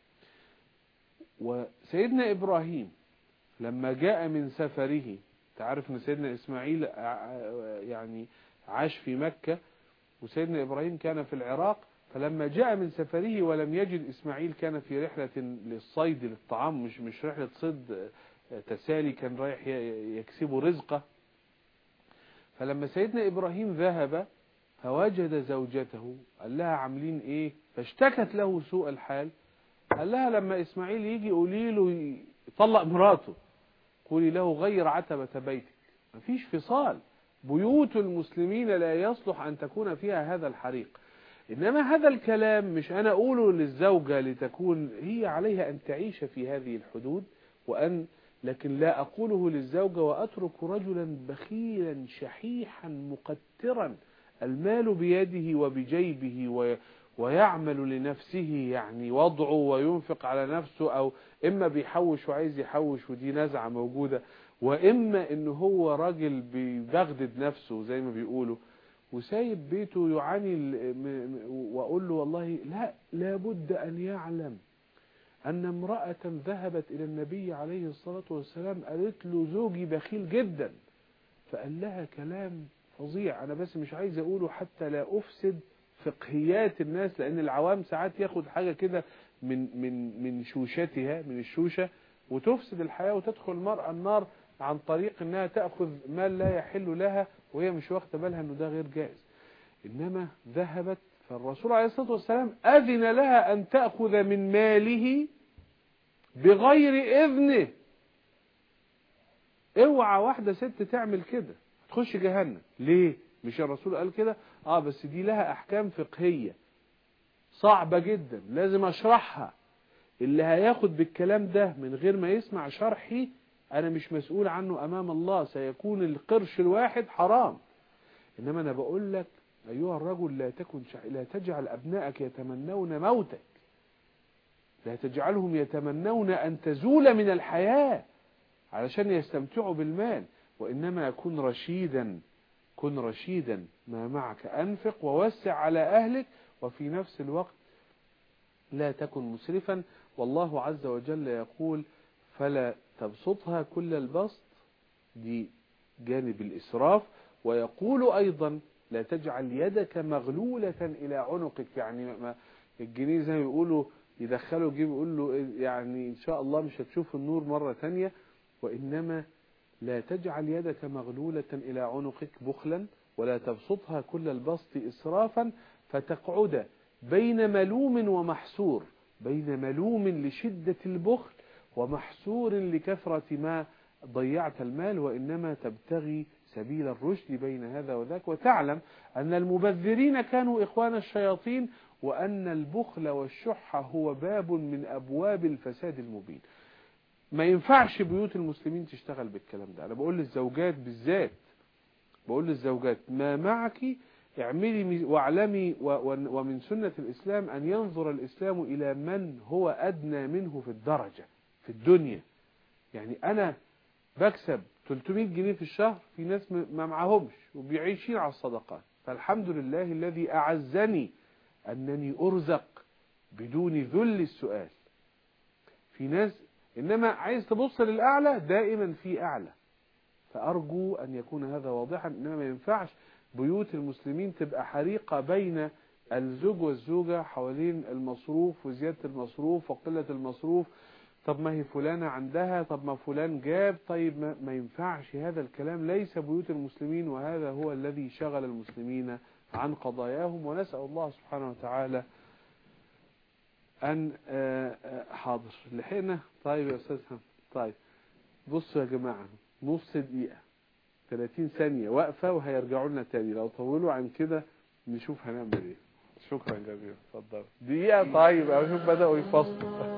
وسيدنا إبراهيم لما جاء من سفره تعرف ان سيدنا إسماعيل يعني عاش في مكة وسيدنا إبراهيم كان في العراق فلما جاء من سفره ولم يجد إسماعيل كان في رحلة للصيد للطعام مش مش رحلة صيد تسالي كان رايح يكسب رزقه فلما سيدنا إبراهيم ذهب فوجد زوجته قال لها عاملين إيه فاشتكت له سوء الحال قال لها لما إسماعيل يجي قولي له يطلق مراته قولي له غير عتبة بيتك مفيش فصال بيوت المسلمين لا يصلح أن تكون فيها هذا الحريق إنما هذا الكلام مش أنا أقوله للزوجة لتكون هي عليها أن تعيش في هذه الحدود وأن لكن لا أقوله للزوجة وأترك رجلا بخيلا شحيحا مقترا المال بيده وبجيبه و ويعمل لنفسه يعني وضعه وينفق على نفسه أو إما بيحوش وعايز يحوش ودي نزعة موجودة وإما إن هو راجل بيبغدد نفسه زي ما بيقولوا وسايب بيته يعاني وأقول له والله لا لابد أن يعلم أن امرأة ذهبت إلى النبي عليه الصلاة والسلام قالت له زوجي بخيل جدا فقال لها كلام فظيع أنا بس مش عايز أقوله حتى لا أفسد فقهيات الناس لأن العوام ساعات ياخد حاجة كده من من من شوشتها من الشوشة وتفسد الحياة وتدخل المرأة النار عن طريق انها تأخذ مال لا يحل لها وهي مش واخده بالها انه ده غير جائز انما ذهبت فالرسول عليه الصلاة والسلام اذن لها ان تأخذ من ماله بغير اذنه اوعى واحدة ست تعمل كده تخش جهنم ليه مش الرسول قال كده اه بس دي لها احكام فقهية صعبة جدا لازم اشرحها اللي هياخد بالكلام ده من غير ما يسمع شرحي انا مش مسؤول عنه امام الله سيكون القرش الواحد حرام انما انا بقول لك ايها الرجل لا تكن شع... لا تجعل ابنائك يتمنون موتك لا تجعلهم يتمنون ان تزول من الحياة علشان يستمتعوا بالمال وانما يكون رشيدا كن رشيدا ما معك انفق ووسع على اهلك وفي نفس الوقت لا تكن مسرفا والله عز وجل يقول فلا تبسطها كل البسط دي جانب الإسراف ويقول أيضا لا تجعل يدك مغلولة إلى عنقك يعني ما الجنيه زي ما يقولوا يدخله جيب يقول له يعني إن شاء الله مش هتشوف النور مرة تانية وإنما لا تجعل يدك مغلولة إلى عنقك بخلا ولا تبسطها كل البسط إسرافا فتقعد بين ملوم ومحسور بين ملوم لشدة البخل ومحسور لكثرة ما ضيعت المال وإنما تبتغي سبيل الرشد بين هذا وذاك وتعلم أن المبذرين كانوا إخوان الشياطين وأن البخل والشح هو باب من أبواب الفساد المبين ما ينفعش بيوت المسلمين تشتغل بالكلام ده أنا بقول للزوجات بالذات بقول للزوجات ما معك اعملي واعلمي ومن سنة الإسلام أن ينظر الإسلام إلى من هو أدنى منه في الدرجة في الدنيا يعني أنا بكسب 300 جنيه في الشهر في ناس ما معهمش وبيعيشين على الصدقات فالحمد لله الذي أعزني أنني أرزق بدون ذل السؤال في ناس إنما عايز تبص للأعلى دائما في أعلى فأرجو أن يكون هذا واضحا إنما ما ينفعش بيوت المسلمين تبقى حريقة بين الزوج والزوجة حوالين المصروف وزيادة المصروف وقلة المصروف طب ما هي فلانة عندها طب ما فلان جاب طيب ما, ما ينفعش هذا الكلام ليس بيوت المسلمين وهذا هو الذي شغل المسلمين عن قضاياهم ونسأل الله سبحانه وتعالى أن حاضر لحقنا طيب يا أستاذ طيب بصوا يا جماعة نص دقيقة 30 ثانية واقفة وهيرجعوا لنا تاني لو طولوا عن كده نشوف هنعمل ايه شكرا جزيلا اتفضل دقيقة طيب اشوف بدأوا يفصلوا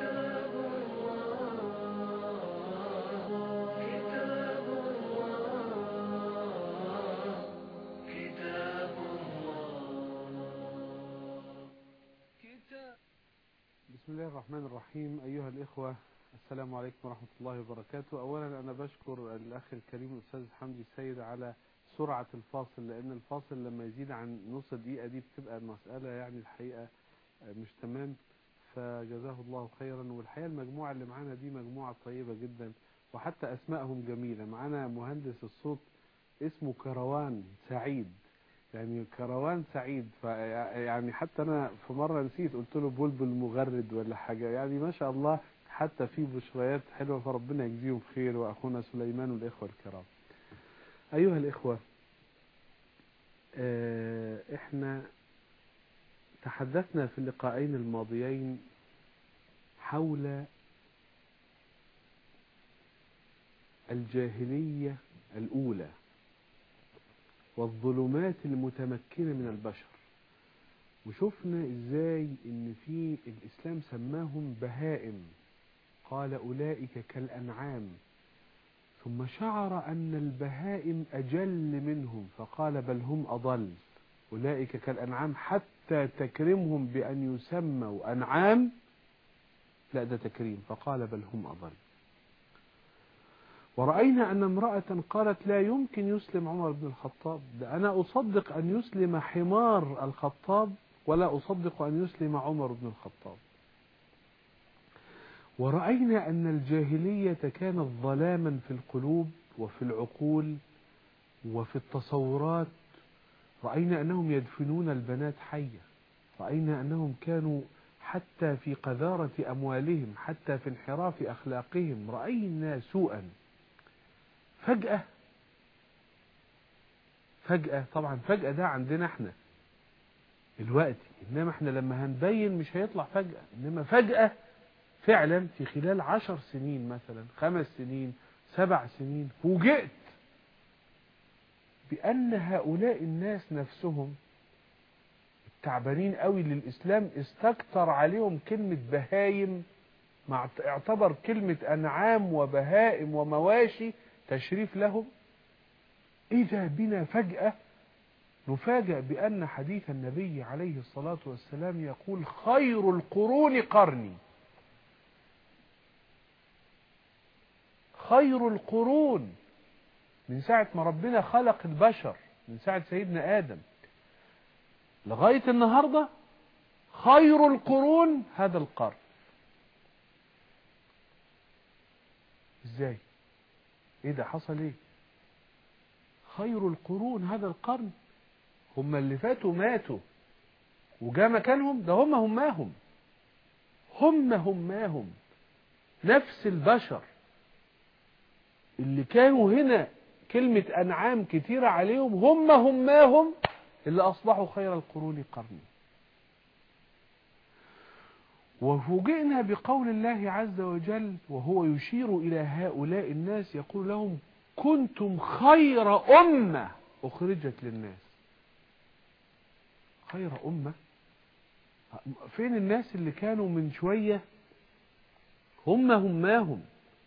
بسم الله الرحمن الرحيم أيها الإخوة السلام عليكم ورحمة الله وبركاته أولا أنا بشكر الأخ الكريم الأستاذ حمدي السيد على سرعة الفاصل لأن الفاصل لما يزيد عن نص دقيقة دي بتبقى المسألة يعني الحقيقة مش تمام فجزاه الله خيرا والحقيقة المجموعة اللي معانا دي مجموعة طيبة جدا وحتى أسمائهم جميلة معانا مهندس الصوت اسمه كروان سعيد يعني كروان سعيد يعني حتى أنا في مرة نسيت قلت له بلبل مغرد ولا حاجة يعني ما شاء الله حتى في بشريات حلوة فربنا يجزيهم خير وأخونا سليمان والإخوة الكرام أيها الإخوة إحنا تحدثنا في اللقاءين الماضيين حول الجاهلية الأولى والظلمات المتمكنة من البشر وشفنا ازاي ان في الاسلام سماهم بهائم قال اولئك كالانعام ثم شعر ان البهائم اجل منهم فقال بل هم اضل اولئك كالانعام حتى تكرمهم بان يسموا انعام لا ده تكريم فقال بل هم اضل ورأينا أن امرأة قالت لا يمكن يسلم عمر بن الخطاب ده أنا أصدق أن يسلم حمار الخطاب ولا أصدق أن يسلم عمر بن الخطاب ورأينا أن الجاهلية كانت ظلاما في القلوب وفي العقول وفي التصورات رأينا أنهم يدفنون البنات حية رأينا أنهم كانوا حتى في قذارة أموالهم حتى في انحراف أخلاقهم رأينا سوءا فجأة فجأة طبعا فجأة ده عندنا احنا الوقت انما احنا لما هنبين مش هيطلع فجأة انما فجأة فعلا في خلال عشر سنين مثلا خمس سنين سبع سنين فوجئت بأن هؤلاء الناس نفسهم التعبانين قوي للإسلام استكتر عليهم كلمة بهايم مع اعتبر كلمة أنعام وبهائم ومواشي تشريف لهم إذا بنا فجأة نفاجأ بأن حديث النبي عليه الصلاة والسلام يقول خير القرون قرني خير القرون من ساعة ما ربنا خلق البشر من ساعة سيدنا آدم لغاية النهاردة خير القرون هذا القرن ازاي ايه ده حصل ايه خير القرون هذا القرن هم اللي فاتوا ماتوا وجاء مكانهم ده هم هماهم هم هماهم نفس البشر اللي كانوا هنا كلمة أنعام كتيرة عليهم هم هماهم اللي أصبحوا خير القرون قرني وفوجئنا بقول الله عز وجل وهو يشير إلى هؤلاء الناس يقول لهم كنتم خير أمة أخرجت للناس خير أمة فين الناس اللي كانوا من شوية هم هماهم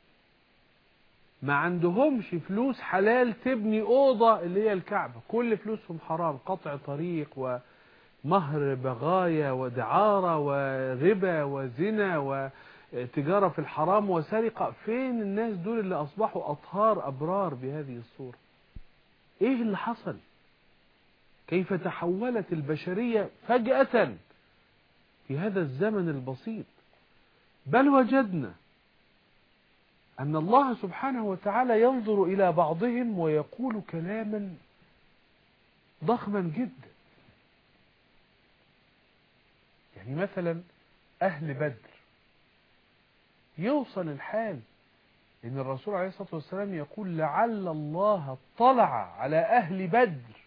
ما عندهمش فلوس حلال تبني أوضة اللي هي الكعبة كل فلوسهم حرام قطع طريق ومهر بغاية ودعارة وربا وزنا وتجارة في الحرام وسرقة فين الناس دول اللي أصبحوا أطهار أبرار بهذه الصورة إيه اللي حصل كيف تحولت البشرية فجأة في هذا الزمن البسيط بل وجدنا أن الله سبحانه وتعالى ينظر إلى بعضهم ويقول كلاما ضخما جدا يعني مثلا أهل بدر يوصل الحال إن الرسول عليه الصلاة والسلام يقول لعل الله اطلع على أهل بدر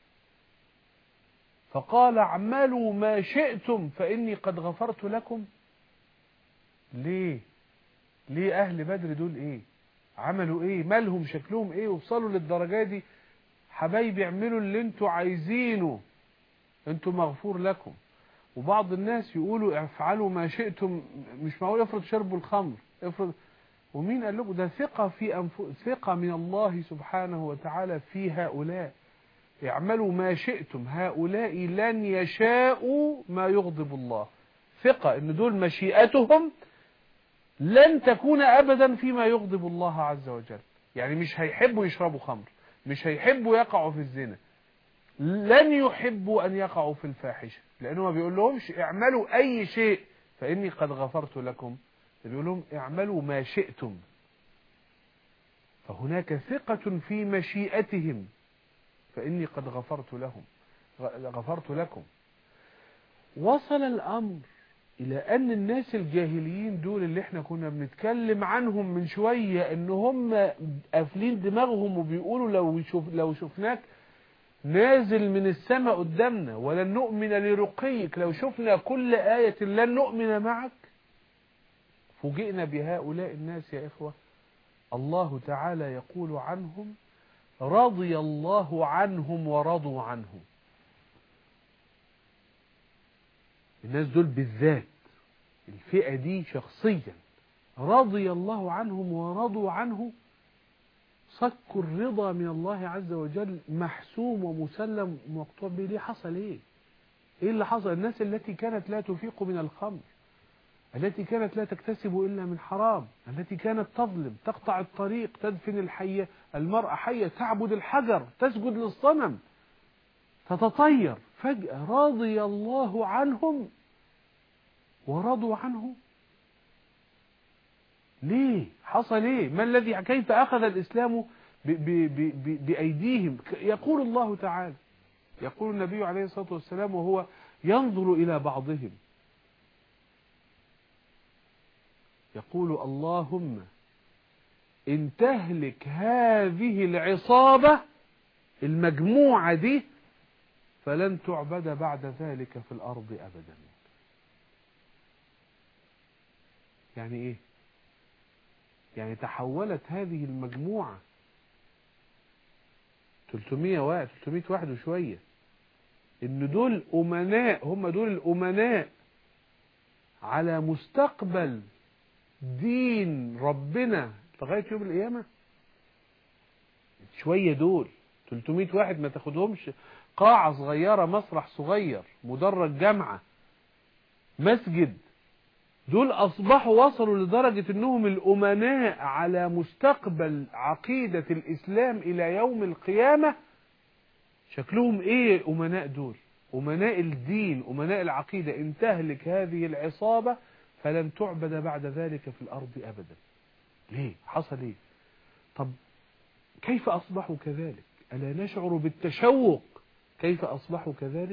فقال اعملوا ما شئتم فإني قد غفرت لكم ليه ليه أهل بدر دول إيه عملوا إيه مالهم شكلهم إيه وصلوا للدرجة دي حبايبي اعملوا اللي انتوا عايزينه انتوا مغفور لكم وبعض الناس يقولوا افعلوا ما شئتم مش معقول افرض شربوا الخمر افرض ومين قال لكم ده ثقة في أنف... ثقة من الله سبحانه وتعالى في هؤلاء اعملوا ما شئتم هؤلاء لن يشاءوا ما يغضب الله ثقة ان دول مشيئتهم لن تكون ابدا فيما يغضب الله عز وجل يعني مش هيحبوا يشربوا خمر مش هيحبوا يقعوا في الزنا لن يحبوا ان يقعوا في الفاحشة لانه ما بيقول لهمش اعملوا اي شيء فاني قد غفرت لكم بيقول لهم اعملوا ما شئتم فهناك ثقة في مشيئتهم فإني قد غفرت لهم غفرت لكم وصل الأمر إلى أن الناس الجاهليين دول اللي احنا كنا بنتكلم عنهم من شوية ان هم قافلين دماغهم وبيقولوا لو شوف لو شفناك نازل من السماء قدامنا ولن نؤمن لرقيك لو شفنا كل آية لن نؤمن معك فوجئنا بهؤلاء الناس يا إخوة الله تعالى يقول عنهم رضي الله عنهم ورضوا عنه الناس دول بالذات الفئة دي شخصيا رضي الله عنهم ورضوا عنه صك الرضا من الله عز وجل محسوم ومسلم ومقطوع به ليه حصل ايه ايه اللي حصل الناس التي كانت لا تفيق من الخمر التي كانت لا تكتسب إلا من حرام التي كانت تظلم تقطع الطريق تدفن الحية المرأة حية تعبد الحجر تسجد للصنم تتطير فجأة رضي الله عنهم ورضوا عنه ليه حصل ايه ما الذي كيف أخذ الإسلام ب ب ب بأيديهم يقول الله تعالى يقول النبي عليه الصلاة والسلام وهو ينظر إلى بعضهم يقول اللهم إن تهلك هذه العصابة المجموعة دي فلن تعبد بعد ذلك في الأرض أبدا يعني إيه يعني تحولت هذه المجموعة 300 واحد 300 واحد وشوية ان دول امناء هم دول الامناء على مستقبل دين ربنا لغاية يوم القيامة شوية دول 300 واحد ما تاخدهمش قاعة صغيرة مسرح صغير مدرج جامعة مسجد دول أصبحوا وصلوا لدرجة أنهم الأمناء على مستقبل عقيدة الإسلام إلى يوم القيامة شكلهم إيه أمناء دول أمناء الدين أمناء العقيدة إن تهلك هذه العصابة فلن تعبد بعد ذلك في الأرض أبدا ليه حصل إيه طب كيف أصبحوا كذلك ألا نشعر بالتشوق كيف أصبحوا كذلك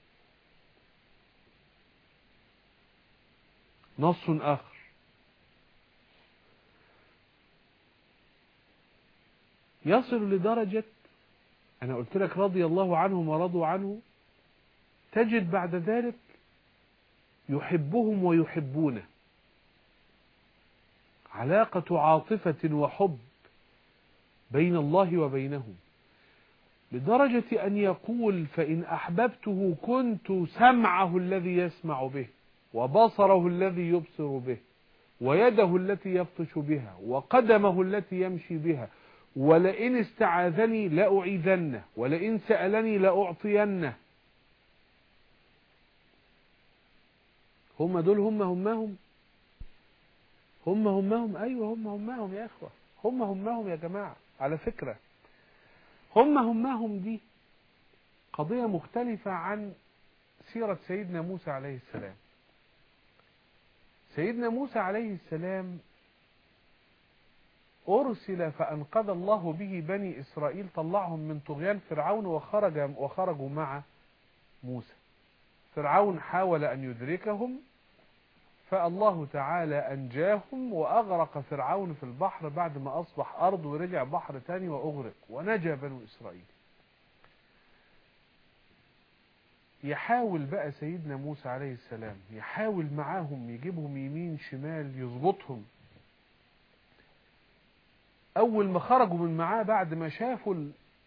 نص آخر يصل لدرجة أنا قلت لك رضي الله عنهم ورضوا عنه تجد بعد ذلك يحبهم ويحبونه علاقة عاطفة وحب بين الله وبينهم لدرجة أن يقول فإن أحببته كنت سمعه الذي يسمع به وبصره الذي يبصر به ويده التي يبطش بها وقدمه التي يمشي بها ولئن استعاذني لأعيذنه ولئن سألني لأعطينه هم دول هم همهم هم همهم أيوة هم همهم يا أخوة هم همهم يا جماعة على فكرة هم همهم دي قضية مختلفة عن سيرة سيدنا موسى عليه السلام سيدنا موسى عليه السلام أرسل فأنقذ الله به بني إسرائيل طلعهم من طغيان فرعون وخرج وخرجوا مع موسى فرعون حاول أن يدركهم فالله تعالى أنجاهم وأغرق فرعون في البحر بعد ما أصبح أرض ورجع بحر تاني وأغرق ونجا بنو إسرائيل يحاول بقى سيدنا موسى عليه السلام يحاول معاهم يجيبهم يمين شمال يظبطهم أول ما خرجوا من معاه بعد ما شافوا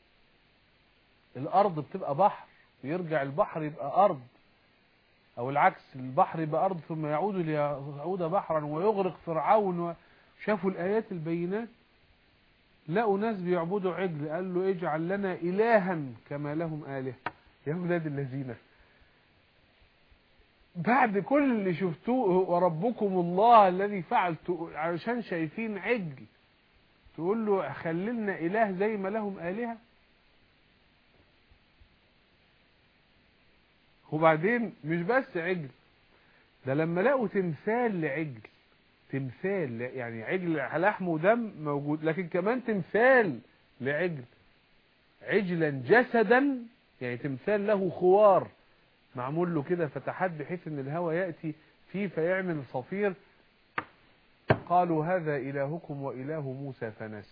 الأرض بتبقى بحر ويرجع البحر يبقى أرض أو العكس البحر يبقى أرض ثم يعود ليعود بحرا ويغرق فرعون وشافوا الآيات البينات لقوا ناس بيعبدوا عجل قال له اجعل لنا إلها كما لهم آلهة يا أولاد الذين بعد كل اللي شفتوه وربكم الله الذي فعلت علشان شايفين عجل تقول له خللنا إله زي ما لهم آلهة وبعدين مش بس عجل ده لما لقوا تمثال لعجل تمثال يعني عجل لحم ودم موجود لكن كمان تمثال لعجل عجلا جسدا يعني تمثال له خوار معمول له كده فتحات بحيث ان الهواء يأتي فيه فيعمل صفير قالوا هذا إلهكم وإله موسى فنسي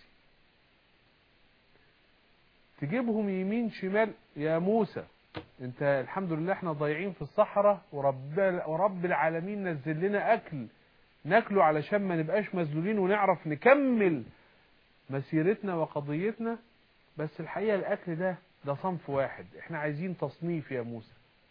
تجيبهم يمين شمال يا موسى انت الحمد لله احنا ضايعين في الصحراء ورب, ورب العالمين نزل لنا اكل ناكله علشان ما نبقاش مذلولين ونعرف نكمل مسيرتنا وقضيتنا بس الحقيقة الأكل ده ده صنف واحد احنا عايزين تصنيف يا موسى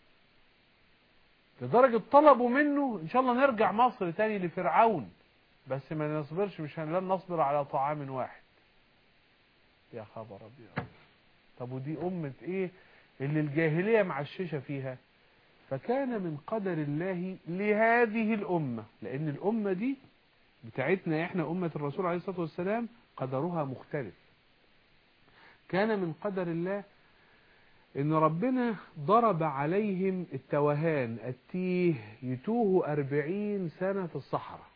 لدرجة طلبوا منه ان شاء الله نرجع مصر تاني لفرعون بس ما نصبرش مش هن- لن نصبر على طعام واحد يا خبر ابيض طب ودي أمة ايه اللي الجاهلية معششة فيها فكان من قدر الله لهذه الأمة لأن الأمة دي بتاعتنا احنا أمة الرسول عليه الصلاة والسلام قدرها مختلف كان من قدر الله ان ربنا ضرب عليهم التوهان التيه يتوه أربعين سنة في الصحراء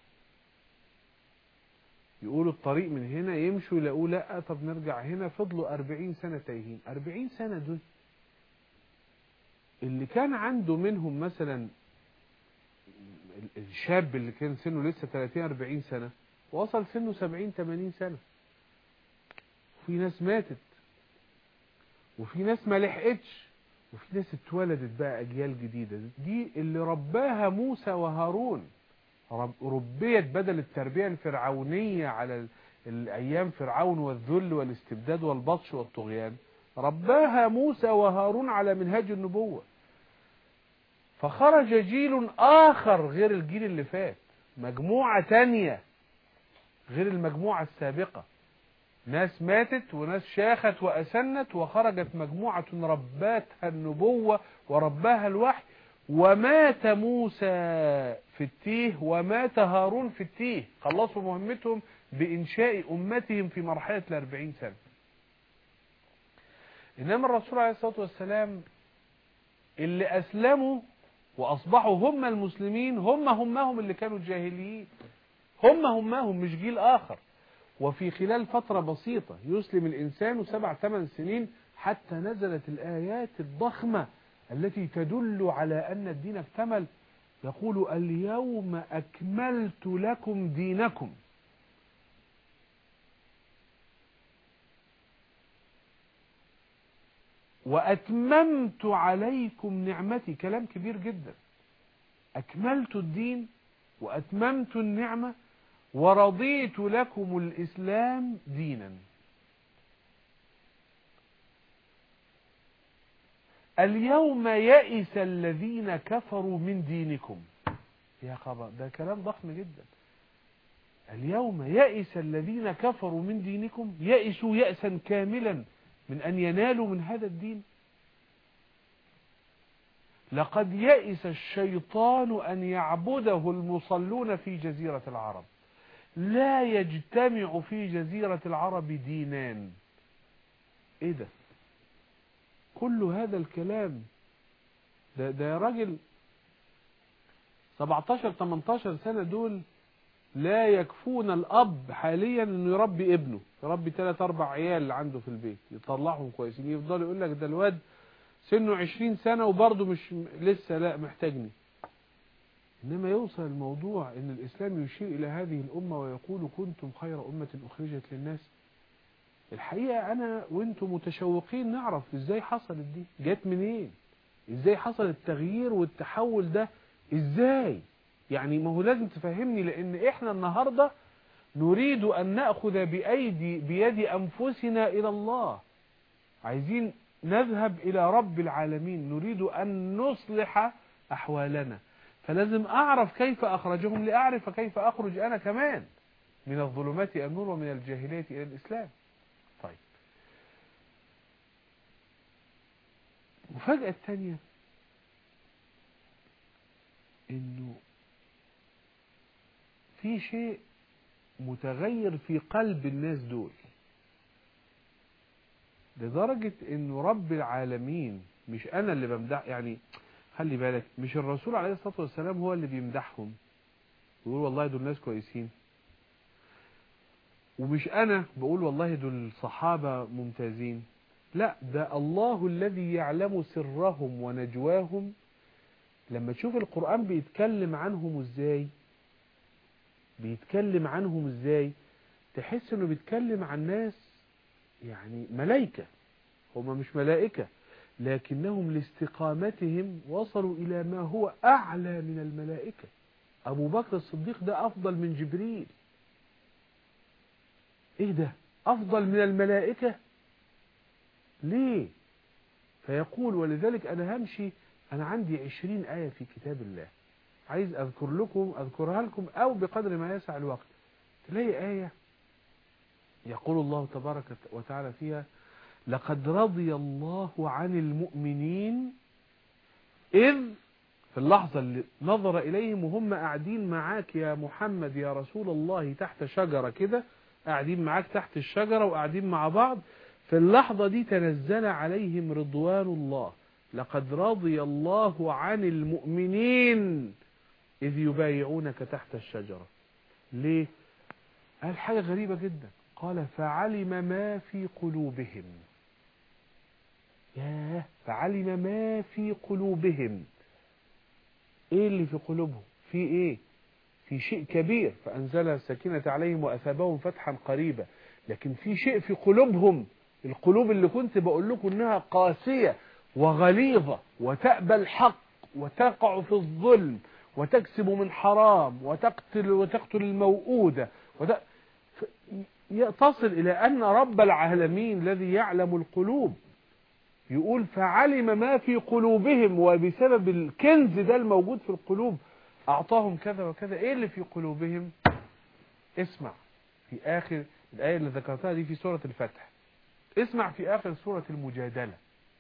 يقولوا الطريق من هنا يمشوا يلاقوه لا طب نرجع هنا فضلوا أربعين سنة تايهين أربعين سنة دول اللي كان عنده منهم مثلا الشاب اللي كان سنه لسه 30 40 سنة وصل سنه 70 80 سنة وفي ناس ماتت وفي ناس ما لحقتش وفي ناس اتولدت بقى اجيال جديدة دي اللي رباها موسى وهارون رب ربيت بدل التربية الفرعونية على ال- الايام فرعون والذل والاستبداد والبطش والطغيان رباها موسى وهارون على منهاج النبوة فخرج جيل آخر غير الجيل اللي فات مجموعة تانية غير المجموعة السابقة ناس ماتت وناس شاخت وأسنت وخرجت مجموعة رباتها النبوة ورباها الوحي ومات موسى في التيه ومات هارون في التيه خلصوا مهمتهم بإنشاء أمتهم في مرحلة الأربعين سنة إنما الرسول عليه الصلاة والسلام اللي أسلموا وأصبحوا هم المسلمين هم همهم اللي كانوا الجاهليين هم همهم مش جيل آخر وفي خلال فترة بسيطة يسلم الإنسان سبع ثمان سنين حتى نزلت الآيات الضخمة التي تدل على أن الدين اكتمل يقول اليوم أكملت لكم دينكم وأتممت عليكم نعمتي كلام كبير جدا أكملت الدين وأتممت النعمة ورضيت لكم الإسلام دينا اليوم يئس الذين كفروا من دينكم يا خبر ده كلام ضخم جدا اليوم يئس الذين كفروا من دينكم يئسوا يأسا كاملا من أن ينالوا من هذا الدين لقد يئس الشيطان أن يعبده المصلون في جزيرة العرب لا يجتمع في جزيرة العرب دينان ايه ده كل هذا الكلام ده, ده يا راجل 17 18 سنة دول لا يكفون الأب حاليا انه يربي ابنه يربي ثلاث أربع عيال اللي عنده في البيت يطلعهم كويسين يفضل يقول لك ده الواد سنه 20 سنة وبرضه مش لسه لا محتاجني إنما يوصل الموضوع إن الإسلام يشير إلى هذه الأمة ويقول كنتم خير أمة أخرجت للناس الحقيقة أنا وأنتم متشوقين نعرف إزاي حصلت دي جت منين إزاي حصل التغيير والتحول ده إزاي يعني ما هو لازم تفهمني لأن إحنا النهاردة نريد أن نأخذ بأيدي بيد أنفسنا إلى الله عايزين نذهب إلى رب العالمين نريد أن نصلح أحوالنا فلازم أعرف كيف أخرجهم لأعرف كيف أخرج أنا كمان من الظلمات إلى النور ومن الجاهلية إلى الإسلام طيب المفاجأة الثانية إنه في شيء متغير في قلب الناس دول لدرجة انه رب العالمين مش انا اللي بمدح يعني خلي بالك مش الرسول عليه الصلاة والسلام هو اللي بيمدحهم ويقول والله دول ناس كويسين ومش انا بقول والله دول صحابة ممتازين لا ده الله الذي يعلم سرهم ونجواهم لما تشوف القرآن بيتكلم عنهم ازاي بيتكلم عنهم ازاي تحس انه بيتكلم عن ناس يعني ملائكة هم مش ملائكة لكنهم لاستقامتهم وصلوا إلى ما هو أعلى من الملائكة أبو بكر الصديق ده أفضل من جبريل إيه ده أفضل من الملائكة ليه فيقول ولذلك أنا همشي أنا عندي عشرين آية في كتاب الله عايز أذكر لكم أذكرها لكم أو بقدر ما يسع الوقت تلاقي آية يقول الله تبارك وتعالى فيها لقد رضي الله عن المؤمنين إذ في اللحظة اللي نظر إليهم وهم قاعدين معاك يا محمد يا رسول الله تحت شجرة كده قاعدين معاك تحت الشجرة وقاعدين مع بعض في اللحظة دي تنزل عليهم رضوان الله لقد رضي الله عن المؤمنين إذ يبايعونك تحت الشجرة ليه؟ قال حاجة غريبة جدا قال فعلم ما في قلوبهم ياه فعلم ما في قلوبهم ايه اللي في قلوبهم في ايه في شيء كبير فانزل السكينة عليهم واثابهم فتحا قريبا لكن في شيء في قلوبهم القلوب اللي كنت بقول لكم انها قاسية وغليظة وتأبى الحق وتقع في الظلم وتكسب من حرام وتقتل وتقتل الموؤودة وت... تصل إلى أن رب العالمين الذي يعلم القلوب يقول فعلم ما في قلوبهم وبسبب الكنز ده الموجود في القلوب أعطاهم كذا وكذا إيه اللي في قلوبهم اسمع في آخر الآية اللي ذكرتها دي في سورة الفتح اسمع في آخر سورة المجادلة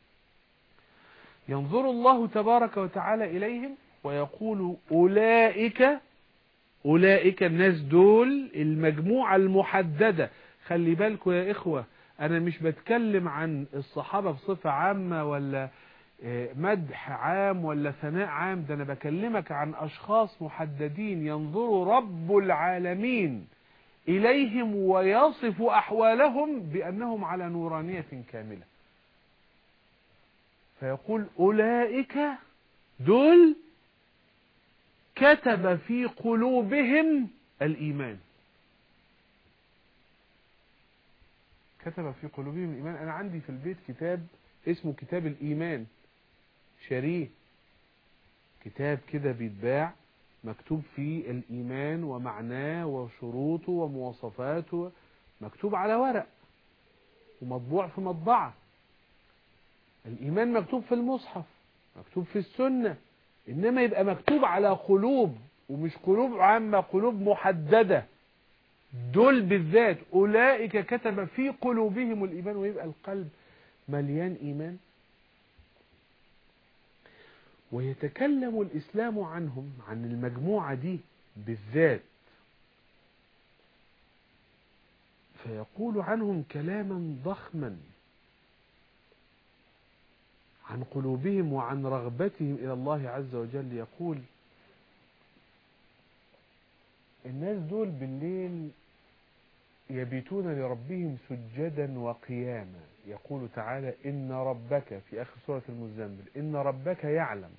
ينظر الله تبارك وتعالى إليهم ويقول أولئك أولئك الناس دول المجموعة المحددة خلي بالكم يا إخوة أنا مش بتكلم عن الصحابة بصفة عامة ولا مدح عام ولا ثناء عام ده أنا بكلمك عن أشخاص محددين ينظر رب العالمين إليهم ويصف أحوالهم بأنهم على نورانية كاملة فيقول أولئك دول كتب في قلوبهم الإيمان كتب في قلوبهم الإيمان أنا عندي في البيت كتاب اسمه كتاب الإيمان شريه كتاب كده بيتباع مكتوب فيه الإيمان ومعناه وشروطه ومواصفاته مكتوب على ورق ومطبوع في مطبعة الإيمان مكتوب في المصحف مكتوب في السنة إنما يبقى مكتوب على قلوب ومش قلوب عامة قلوب محددة دول بالذات أولئك كتب في قلوبهم الإيمان ويبقى القلب مليان إيمان ويتكلم الإسلام عنهم عن المجموعة دي بالذات فيقول عنهم كلاما ضخما عن قلوبهم وعن رغبتهم إلى الله عز وجل يقول الناس دول بالليل يبيتون لربهم سجدا وقياما يقول تعالى إن ربك في آخر سورة المزمل إن ربك يعلم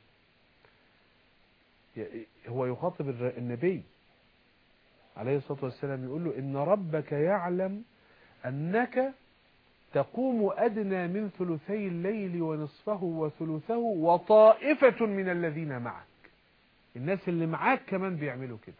هو يخاطب النبي عليه الصلاة والسلام يقول له إن ربك يعلم أنك تقوم أدنى من ثلثي الليل ونصفه وثلثه وطائفة من الذين معك الناس اللي معاك كمان بيعملوا كده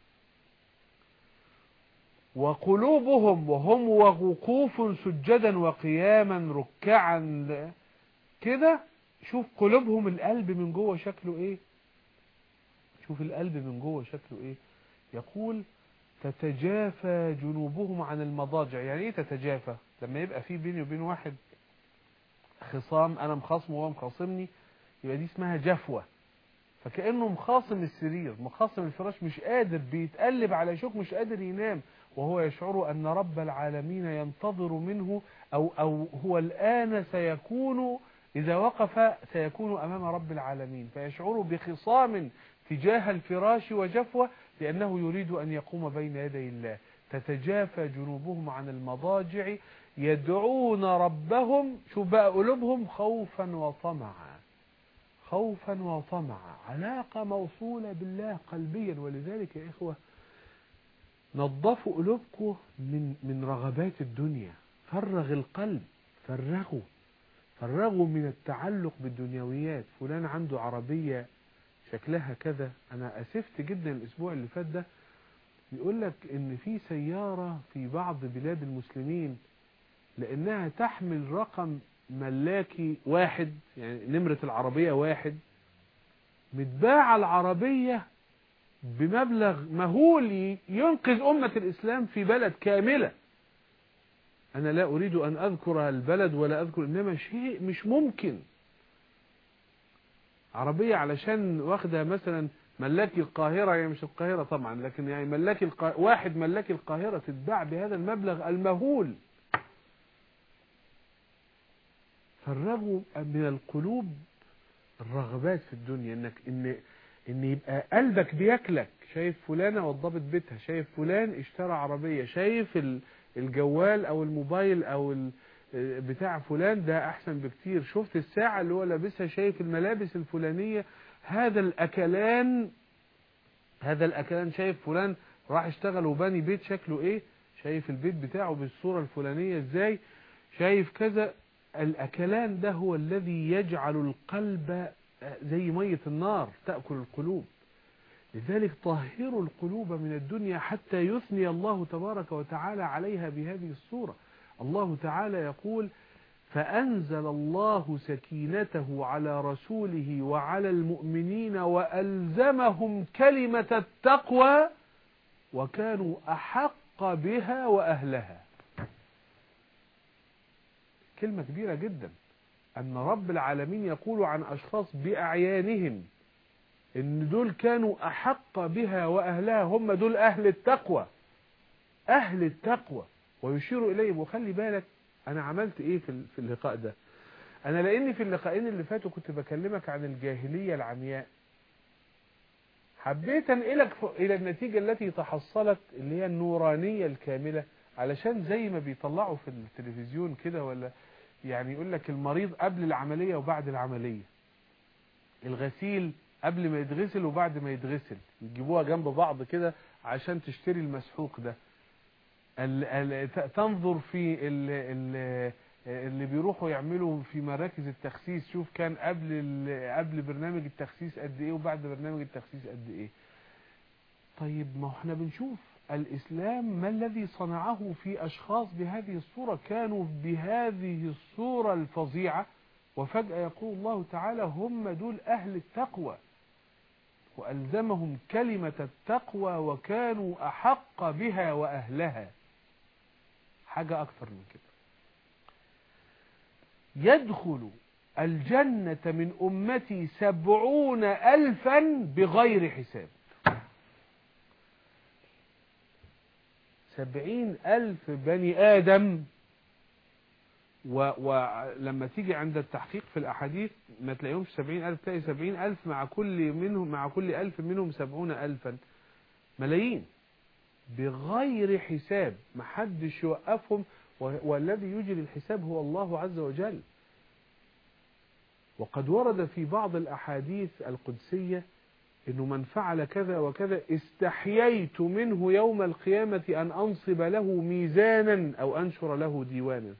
وقلوبهم وهم وقوف سجدا وقياما ركعا كده شوف قلوبهم القلب من جوه شكله ايه شوف القلب من جوه شكله ايه يقول تتجافى جنوبهم عن المضاجع يعني ايه تتجافى لما يبقى في بيني وبين واحد خصام انا مخاصمه وهو مخاصمني يبقى دي اسمها جفوة فكأنه مخاصم السرير مخاصم الفراش مش قادر بيتقلب على شوك مش قادر ينام وهو يشعر أن رب العالمين ينتظر منه أو, أو هو الآن سيكون إذا وقف سيكون أمام رب العالمين فيشعر بخصام تجاه الفراش وجفوة لأنه يريد أن يقوم بين يدي الله تتجافى جنوبهم عن المضاجع يدعون ربهم شوف بقى قلوبهم خوفا وطمعا خوفا وطمعا علاقة موصولة بالله قلبيا ولذلك يا إخوة نظفوا قلوبكم من من رغبات الدنيا فرغ القلب فرغوا فرغوا من التعلق بالدنيويات فلان عنده عربية شكلها كذا انا اسفت جدا الاسبوع اللي فات ده يقول لك ان في سيارة في بعض بلاد المسلمين لانها تحمل رقم ملاكي واحد يعني نمرة العربية واحد متباع العربية بمبلغ مهول ينقذ أمة الإسلام في بلد كاملة أنا لا أريد أن أذكر البلد ولا أذكر إنما شيء مش ممكن عربية علشان واخدة مثلا ملاكي القاهرة يعني مش القاهرة طبعا لكن يعني ملاكي القاهرة واحد ملاكي القاهرة تتباع بهذا المبلغ المهول فرغوا من القلوب الرغبات في الدنيا انك ان ان يبقى قلبك بياكلك شايف فلانة وضبت بيتها شايف فلان اشترى عربية شايف الجوال او الموبايل او بتاع فلان ده احسن بكتير شفت الساعة اللي هو لابسها شايف الملابس الفلانية هذا الاكلان هذا الاكلان شايف فلان راح اشتغل وبني بيت شكله ايه شايف البيت بتاعه بالصورة الفلانية ازاي شايف كذا الأكلان ده هو الذي يجعل القلب زي مية النار تأكل القلوب لذلك طهروا القلوب من الدنيا حتى يثني الله تبارك وتعالى عليها بهذه الصورة الله تعالى يقول فأنزل الله سكينته على رسوله وعلى المؤمنين وألزمهم كلمة التقوى وكانوا أحق بها وأهلها كلمة كبيرة جدا أن رب العالمين يقول عن أشخاص بأعيانهم إن دول كانوا أحق بها وأهلها هم دول أهل التقوى أهل التقوى ويشير إليهم وخلي بالك أنا عملت إيه في في اللقاء ده أنا لأني في اللقاءين اللي فاتوا كنت بكلمك عن الجاهلية العمياء حبيت أنقلك إلى النتيجة التي تحصلت اللي هي النورانية الكاملة علشان زي ما بيطلعوا في التلفزيون كده ولا يعني يقول لك المريض قبل العملية وبعد العملية الغسيل قبل ما يتغسل وبعد ما يتغسل يجيبوها جنب بعض كده عشان تشتري المسحوق ده ال ال تنظر في ال ال اللي بيروحوا يعملوا في مراكز التخسيس شوف كان قبل قبل برنامج التخسيس قد ايه وبعد برنامج التخسيس قد ايه طيب ما احنا بنشوف الإسلام ما الذي صنعه في أشخاص بهذه الصورة كانوا بهذه الصورة الفظيعة وفجأة يقول الله تعالى هم دول أهل التقوى وألزمهم كلمة التقوى وكانوا أحق بها وأهلها حاجة أكثر من كده يدخل الجنة من أمتي سبعون ألفا بغير حساب سبعين ألف بني آدم ولما تيجي عند التحقيق في الأحاديث ما تلاقيهمش سبعين ألف تلاقي سبعين ألف مع كل منهم مع كل ألف منهم سبعون ألفا ملايين بغير حساب محدش يوقفهم والذي يجري الحساب هو الله عز وجل وقد ورد في بعض الأحاديث القدسية انه من فعل كذا وكذا استحييت منه يوم القيامة ان انصب له ميزانا او انشر له ديوانا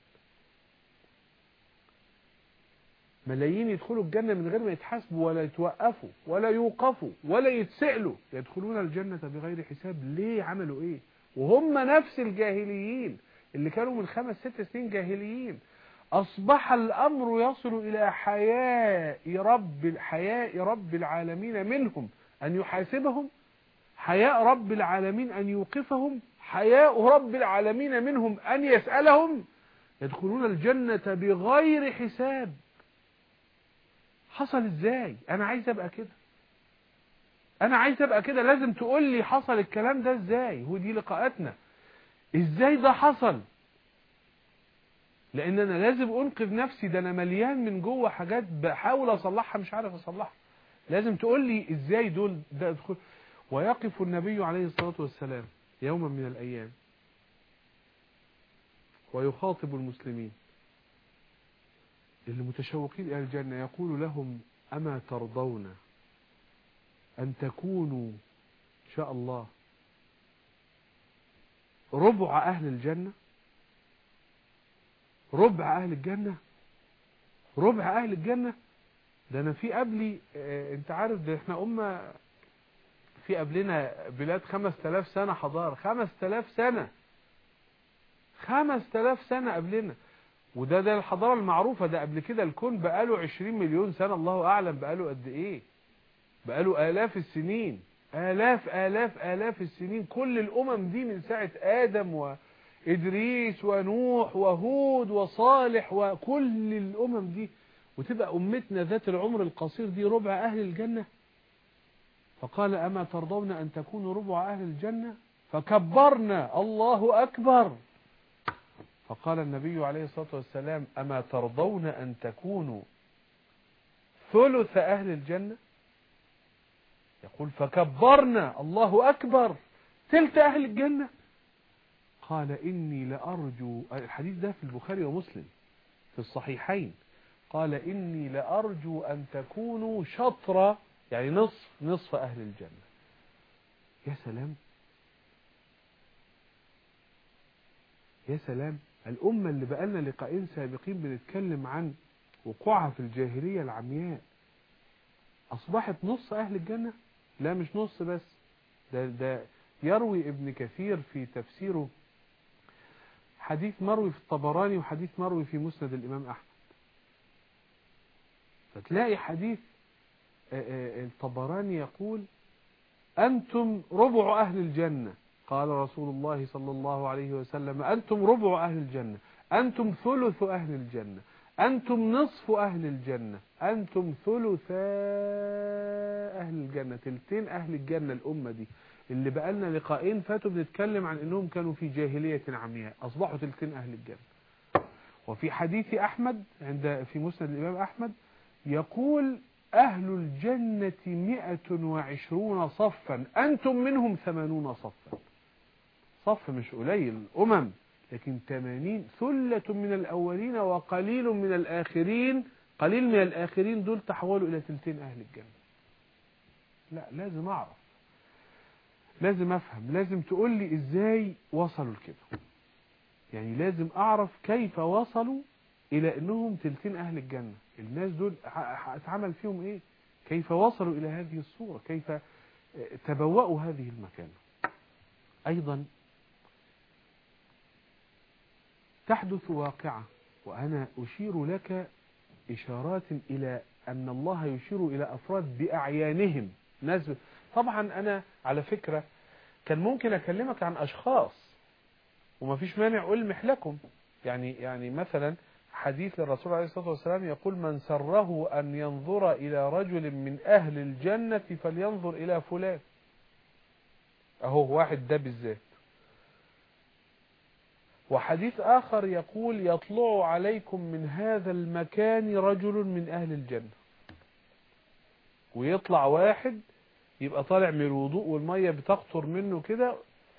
ملايين يدخلوا الجنة من غير ما يتحاسبوا ولا يتوقفوا ولا يوقفوا ولا يتسألوا يدخلون الجنة بغير حساب ليه عملوا ايه وهم نفس الجاهليين اللي كانوا من خمس ست سنين جاهليين أصبح الأمر يصل إلى حياء رب حياء رب العالمين منهم أن يحاسبهم حياء رب العالمين أن يوقفهم حياء رب العالمين منهم أن يسألهم يدخلون الجنة بغير حساب حصل ازاي انا عايز ابقى كده انا عايز ابقى كده لازم تقول لي حصل الكلام ده ازاي هو دي لقاءاتنا ازاي ده حصل لان انا لازم انقذ نفسي ده انا مليان من جوه حاجات بحاول اصلحها مش عارف اصلحها لازم تقول لي ازاي دول ده ادخل ويقف النبي عليه الصلاة والسلام يوما من الايام ويخاطب المسلمين اللي متشوقين الى الجنة يقول لهم اما ترضون ان تكونوا ان شاء الله ربع اهل الجنه ربع اهل الجنة ربع اهل الجنة ده انا في قبلي اه انت عارف ده احنا امة في قبلنا بلاد خمس تلاف سنة حضارة خمس تلاف سنة خمس تلاف سنة قبلنا وده ده الحضارة المعروفة ده قبل كده الكون بقاله عشرين مليون سنة الله أعلم بقاله قد إيه بقاله آلاف السنين آلاف آلاف آلاف السنين كل الأمم دي من ساعة آدم وإدريس ونوح وهود وصالح وكل الأمم دي وتبقى أمتنا ذات العمر القصير دي ربع أهل الجنة فقال أما ترضون أن تكونوا ربع أهل الجنة فكبرنا الله أكبر فقال النبي عليه الصلاة والسلام أما ترضون أن تكونوا ثلث أهل الجنة يقول فكبرنا الله أكبر تلت أهل الجنة قال إني لأرجو الحديث ده في البخاري ومسلم في الصحيحين قال إني لأرجو أن تكونوا شطر يعني نصف نصف أهل الجنة يا سلام يا سلام الأمة اللي بقالنا لقاءين سابقين بنتكلم عن وقوعها في الجاهلية العمياء أصبحت نص أهل الجنة لا مش نص بس ده, ده يروي ابن كثير في تفسيره حديث مروي في الطبراني وحديث مروي في مسند الإمام أحمد فتلاقي حديث الطبراني يقول أنتم ربع أهل الجنة قال رسول الله صلى الله عليه وسلم أنتم ربع أهل الجنة أنتم ثلث أهل الجنة أنتم نصف أهل الجنة أنتم ثلثا أهل الجنة تلتين أهل الجنة الأمة دي اللي بقالنا لقاءين فاتوا بنتكلم عن أنهم كانوا في جاهلية عمياء أصبحوا تلتين أهل الجنة وفي حديث أحمد عند في مسند الإمام أحمد يقول أهل الجنة مئة وعشرون صفا أنتم منهم ثمانون صفا صف مش قليل أمم لكن ثمانين ثلة من الأولين وقليل من الآخرين قليل من الآخرين دول تحولوا إلى تلتين أهل الجنة لا لازم أعرف لازم أفهم لازم تقول لي إزاي وصلوا لكده يعني لازم أعرف كيف وصلوا إلى أنهم تلتين أهل الجنة الناس دول اتعمل فيهم إيه كيف وصلوا إلى هذه الصورة كيف تبوأوا هذه المكانة أيضا تحدث واقعة وأنا أشير لك إشارات إلى أن الله يشير إلى أفراد بأعيانهم ناس طبعا أنا على فكرة كان ممكن أكلمك عن أشخاص وما فيش مانع ألمح لكم يعني يعني مثلا حديث الرسول عليه الصلاة والسلام يقول من سره أن ينظر إلى رجل من أهل الجنة فلينظر إلى فلان أهو واحد ده بالذات وحديث آخر يقول يطلع عليكم من هذا المكان رجل من أهل الجنة ويطلع واحد يبقى طالع من الوضوء والمية بتقطر منه كده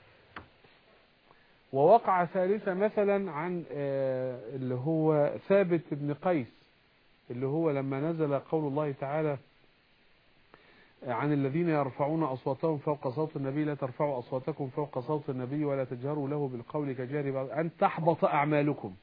ووقع ثالثة مثلا عن اللي هو ثابت بن قيس اللي هو لما نزل قول الله تعالى عن الذين يرفعون أصواتهم فوق صوت النبي لا ترفعوا أصواتكم فوق صوت النبي ولا تجهروا له بالقول كجار بعض أن تحبط أعمالكم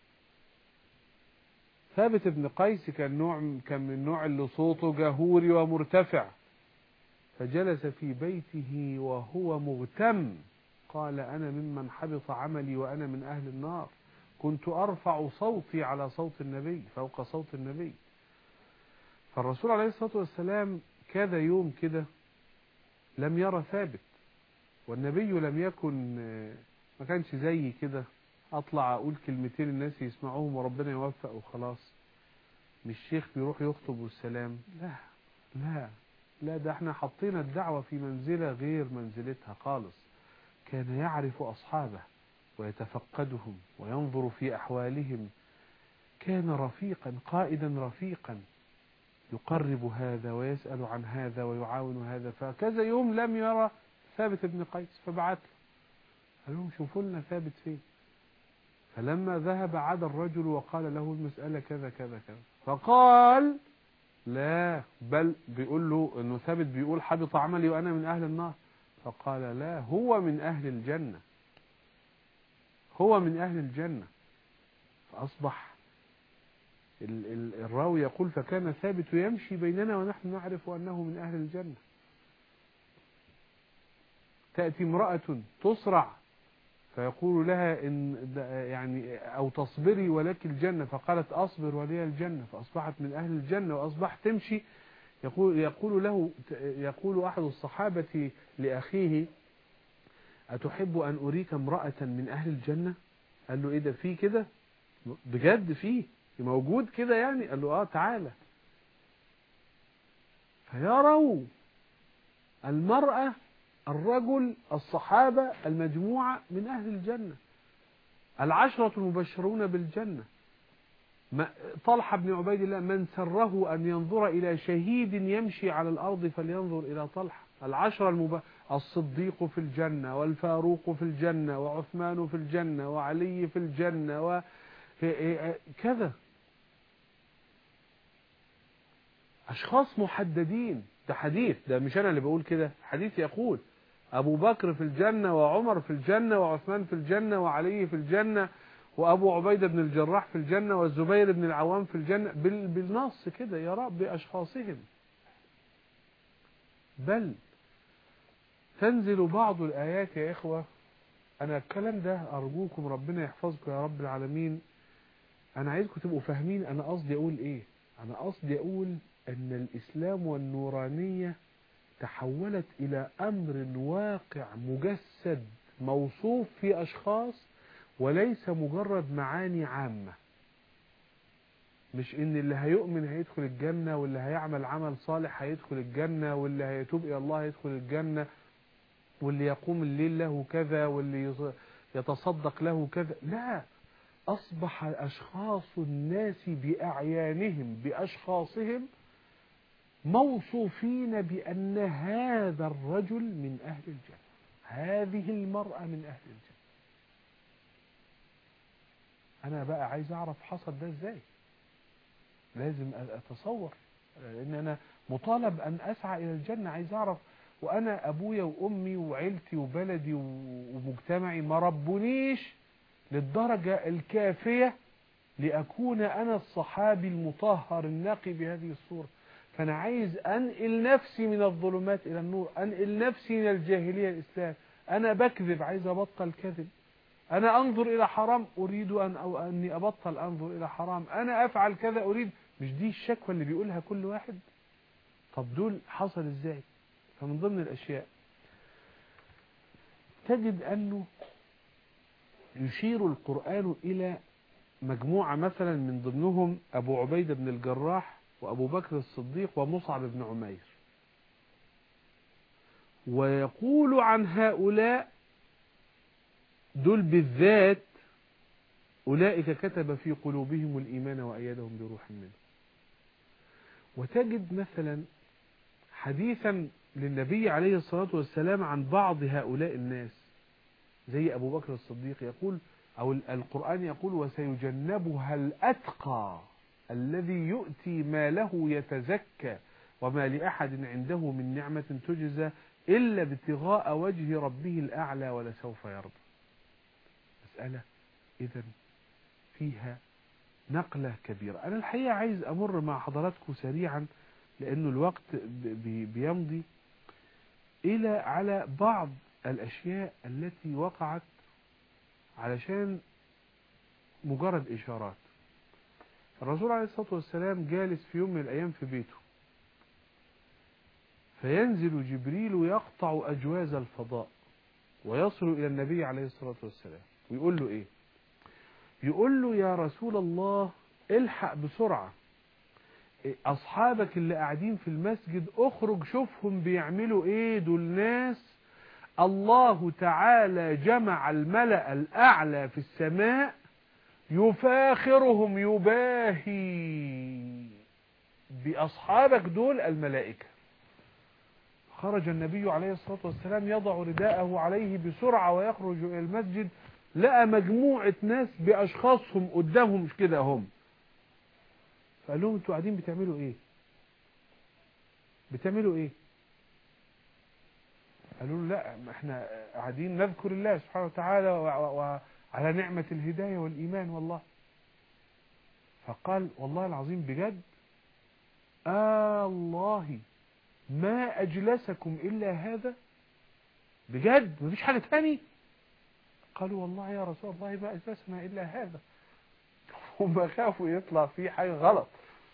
ثابت بن قيس كان نوع كان من النوع اللي صوته جهوري ومرتفع فجلس في بيته وهو مغتم قال أنا ممن حبط عملي وأنا من أهل النار كنت أرفع صوتي على صوت النبي فوق صوت النبي فالرسول عليه الصلاة والسلام كذا يوم كده لم يرى ثابت والنبي لم يكن ما كانش زي كده اطلع اقول كلمتين الناس يسمعوهم وربنا يوفق وخلاص مش شيخ بيروح يخطب والسلام لا لا لا ده احنا حطينا الدعوة في منزلة غير منزلتها خالص كان يعرف أصحابه ويتفقدهم وينظر في أحوالهم كان رفيقا قائدا رفيقا يقرب هذا ويسأل عن هذا ويعاون هذا فكذا يوم لم يرى ثابت بن قيس فبعت له قال لهم شوفوا لنا ثابت فين فلما ذهب عاد الرجل وقال له المسألة كذا كذا كذا فقال لا بل بيقول له انه ثابت بيقول حبط عملي وانا من اهل النار فقال لا هو من اهل الجنة هو من اهل الجنة فاصبح الراوي يقول فكان ثابت يمشي بيننا ونحن نعرف أنه من أهل الجنة تأتي امرأة تسرع فيقول لها إن يعني أو تصبري ولك الجنة فقالت أصبر ولي الجنة فأصبحت من أهل الجنة وأصبحت تمشي يقول, يقول له يقول أحد الصحابة لأخيه أتحب أن أريك امرأة من أهل الجنة قال له إيه ده فيه كده بجد فيه موجود كده يعني قال له آه تعالى فيروا المرأة الرجل الصحابة المجموعة من أهل الجنة العشرة المبشرون بالجنة طلحة بن عبيد الله من سره أن ينظر إلى شهيد يمشي على الأرض فلينظر إلى طلحة العشرة المب... الصديق في الجنة والفاروق في الجنة وعثمان في الجنة وعلي في الجنة وكذا أشخاص محددين ده حديث ده مش أنا اللي بقول كده حديث يقول أبو بكر في الجنة وعمر في الجنة وعثمان في الجنة وعلي في الجنة وأبو عبيدة بن الجراح في الجنة والزبير بن العوام في الجنة بالنص كده يا رب بأشخاصهم بل تنزل بعض الآيات يا إخوة أنا الكلام ده أرجوكم ربنا يحفظكم يا رب العالمين أنا عايزكم تبقوا فاهمين أنا قصدي أقول إيه أنا قصدي أقول أن الإسلام والنورانية تحولت إلى أمر واقع مجسد موصوف في أشخاص وليس مجرد معاني عامة مش ان اللي هيؤمن هيدخل الجنة واللي هيعمل عمل صالح هيدخل الجنة واللي هيتوب الى الله هيدخل الجنة واللي يقوم الليل له كذا واللي يتصدق له كذا لا اصبح اشخاص الناس باعيانهم باشخاصهم موصوفين بان هذا الرجل من اهل الجنة هذه المرأة من اهل الجنة انا بقى عايز اعرف حصل ده ازاي لازم اتصور لان انا مطالب ان اسعى الى الجنة عايز اعرف وانا ابويا وامي وعيلتي وبلدي ومجتمعي ما ربونيش للدرجة الكافية لأكون أنا الصحابي المطهر النقي بهذه الصورة فأنا عايز أنقل نفسي من الظلمات إلى النور أنقل نفسي من الجاهلية الإسلام أنا بكذب عايز أبطل كذب أنا أنظر إلى حرام أريد أن أو أني أبطل أنظر إلى حرام أنا أفعل كذا أريد مش دي الشكوى اللي بيقولها كل واحد طب دول حصل إزاي فمن ضمن الأشياء تجد أنه يشير القرآن إلى مجموعة مثلا من ضمنهم أبو عبيدة بن الجراح وأبو بكر الصديق ومصعب بن عمير ويقول عن هؤلاء دول بالذات أولئك كتب في قلوبهم الإيمان وأيدهم بروح منه وتجد مثلا حديثا للنبي عليه الصلاة والسلام عن بعض هؤلاء الناس زي أبو بكر الصديق يقول أو القرآن يقول وسيجنبها الأتقى الذي يؤتي ما له يتزكى وما لأحد عنده من نعمة تجزى إلا ابتغاء وجه ربه الأعلى ولسوف يرضى مسألة إذا فيها نقلة كبيرة أنا الحقيقة عايز أمر مع حضراتكم سريعا لأنه الوقت بيمضي إلى على بعض الأشياء التي وقعت علشان مجرد إشارات الرسول عليه الصلاة والسلام جالس في يوم من الأيام في بيته فينزل جبريل يقطع أجواز الفضاء ويصل إلى النبي عليه الصلاة والسلام ويقول له إيه يقول له يا رسول الله الحق بسرعة أصحابك اللي قاعدين في المسجد اخرج شوفهم بيعملوا إيه دول ناس الله تعالى جمع الملأ الأعلى في السماء يفاخرهم يباهي بأصحابك دول الملائكة خرج النبي عليه الصلاة والسلام يضع رداءه عليه بسرعة ويخرج إلى المسجد لقى مجموعة ناس بأشخاصهم قدامهم مش كده هم فقال لهم انتوا قاعدين بتعملوا ايه بتعملوا ايه قالوا له لا احنا قاعدين نذكر الله سبحانه وتعالى وعلى نعمة الهداية والإيمان والله فقال والله العظيم بجد آه الله ما أجلسكم إلا هذا بجد مفيش حاجة تاني قالوا والله يا رسول الله ما أجلسنا إلا هذا هم خافوا يطلع فيه حاجة غلط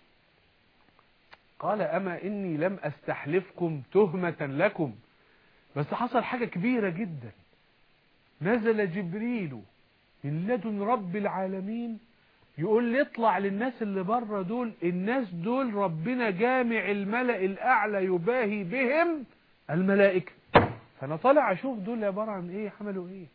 قال أما إني لم أستحلفكم تهمة لكم بس حصل حاجة كبيرة جدا نزل جبريل من لدن رب العالمين يقول لي اطلع للناس اللي بره دول الناس دول ربنا جامع الملأ الأعلى يباهي بهم الملائكة فأنا طالع أشوف دول عبارة عن إيه عملوا إيه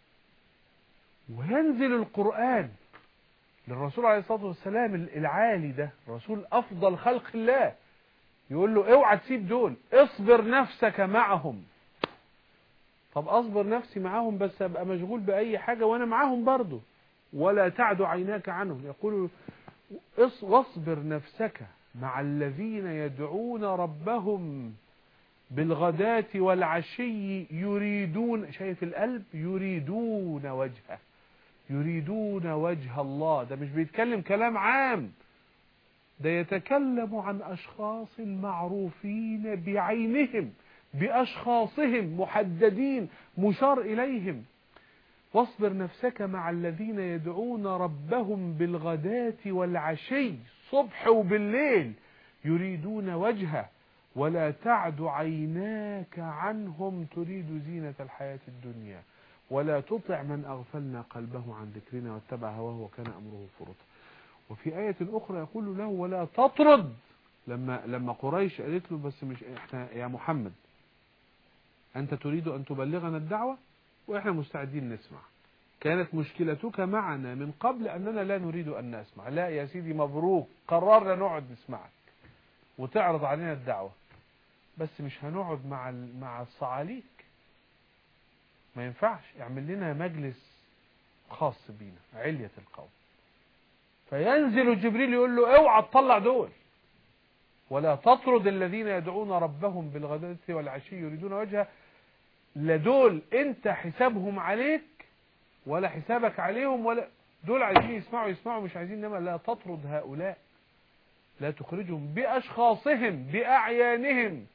وينزل القرآن للرسول عليه الصلاة والسلام العالي ده رسول أفضل خلق الله يقول له اوعى تسيب دول اصبر نفسك معهم طب اصبر نفسي معاهم بس ابقى مشغول باي حاجة وانا معاهم برضو ولا تعد عيناك عنهم يقول واصبر نفسك مع الذين يدعون ربهم بالغداة والعشي يريدون شايف القلب يريدون وجهه يريدون وجه الله ده مش بيتكلم كلام عام ده يتكلم عن أشخاص معروفين بعينهم بأشخاصهم محددين مشار إليهم واصبر نفسك مع الذين يدعون ربهم بالغداة والعشي صبح وبالليل يريدون وجهه ولا تعد عيناك عنهم تريد زينة الحياة الدنيا ولا تطع من أغفلنا قلبه عن ذكرنا واتبع هواه وكان أمره فرطا وفي آية أخرى يقول له ولا تطرد لما لما قريش قالت له بس مش احنا يا محمد أنت تريد أن تبلغنا الدعوة وإحنا مستعدين نسمع كانت مشكلتك معنا من قبل أننا لا نريد أن نسمع لا يا سيدي مبروك قررنا نقعد نسمعك وتعرض علينا الدعوة بس مش هنقعد مع مع الصعاليك ما ينفعش اعمل لنا مجلس خاص بينا علية القوم فينزل جبريل يقول له اوعى تطلع دول ولا تطرد الذين يدعون ربهم بالغداة والعشي يريدون وجهه لا دول انت حسابهم عليك ولا حسابك عليهم ولا دول عايزين يسمعوا يسمعوا مش عايزين انما لا تطرد هؤلاء لا تخرجهم بأشخاصهم بأعيانهم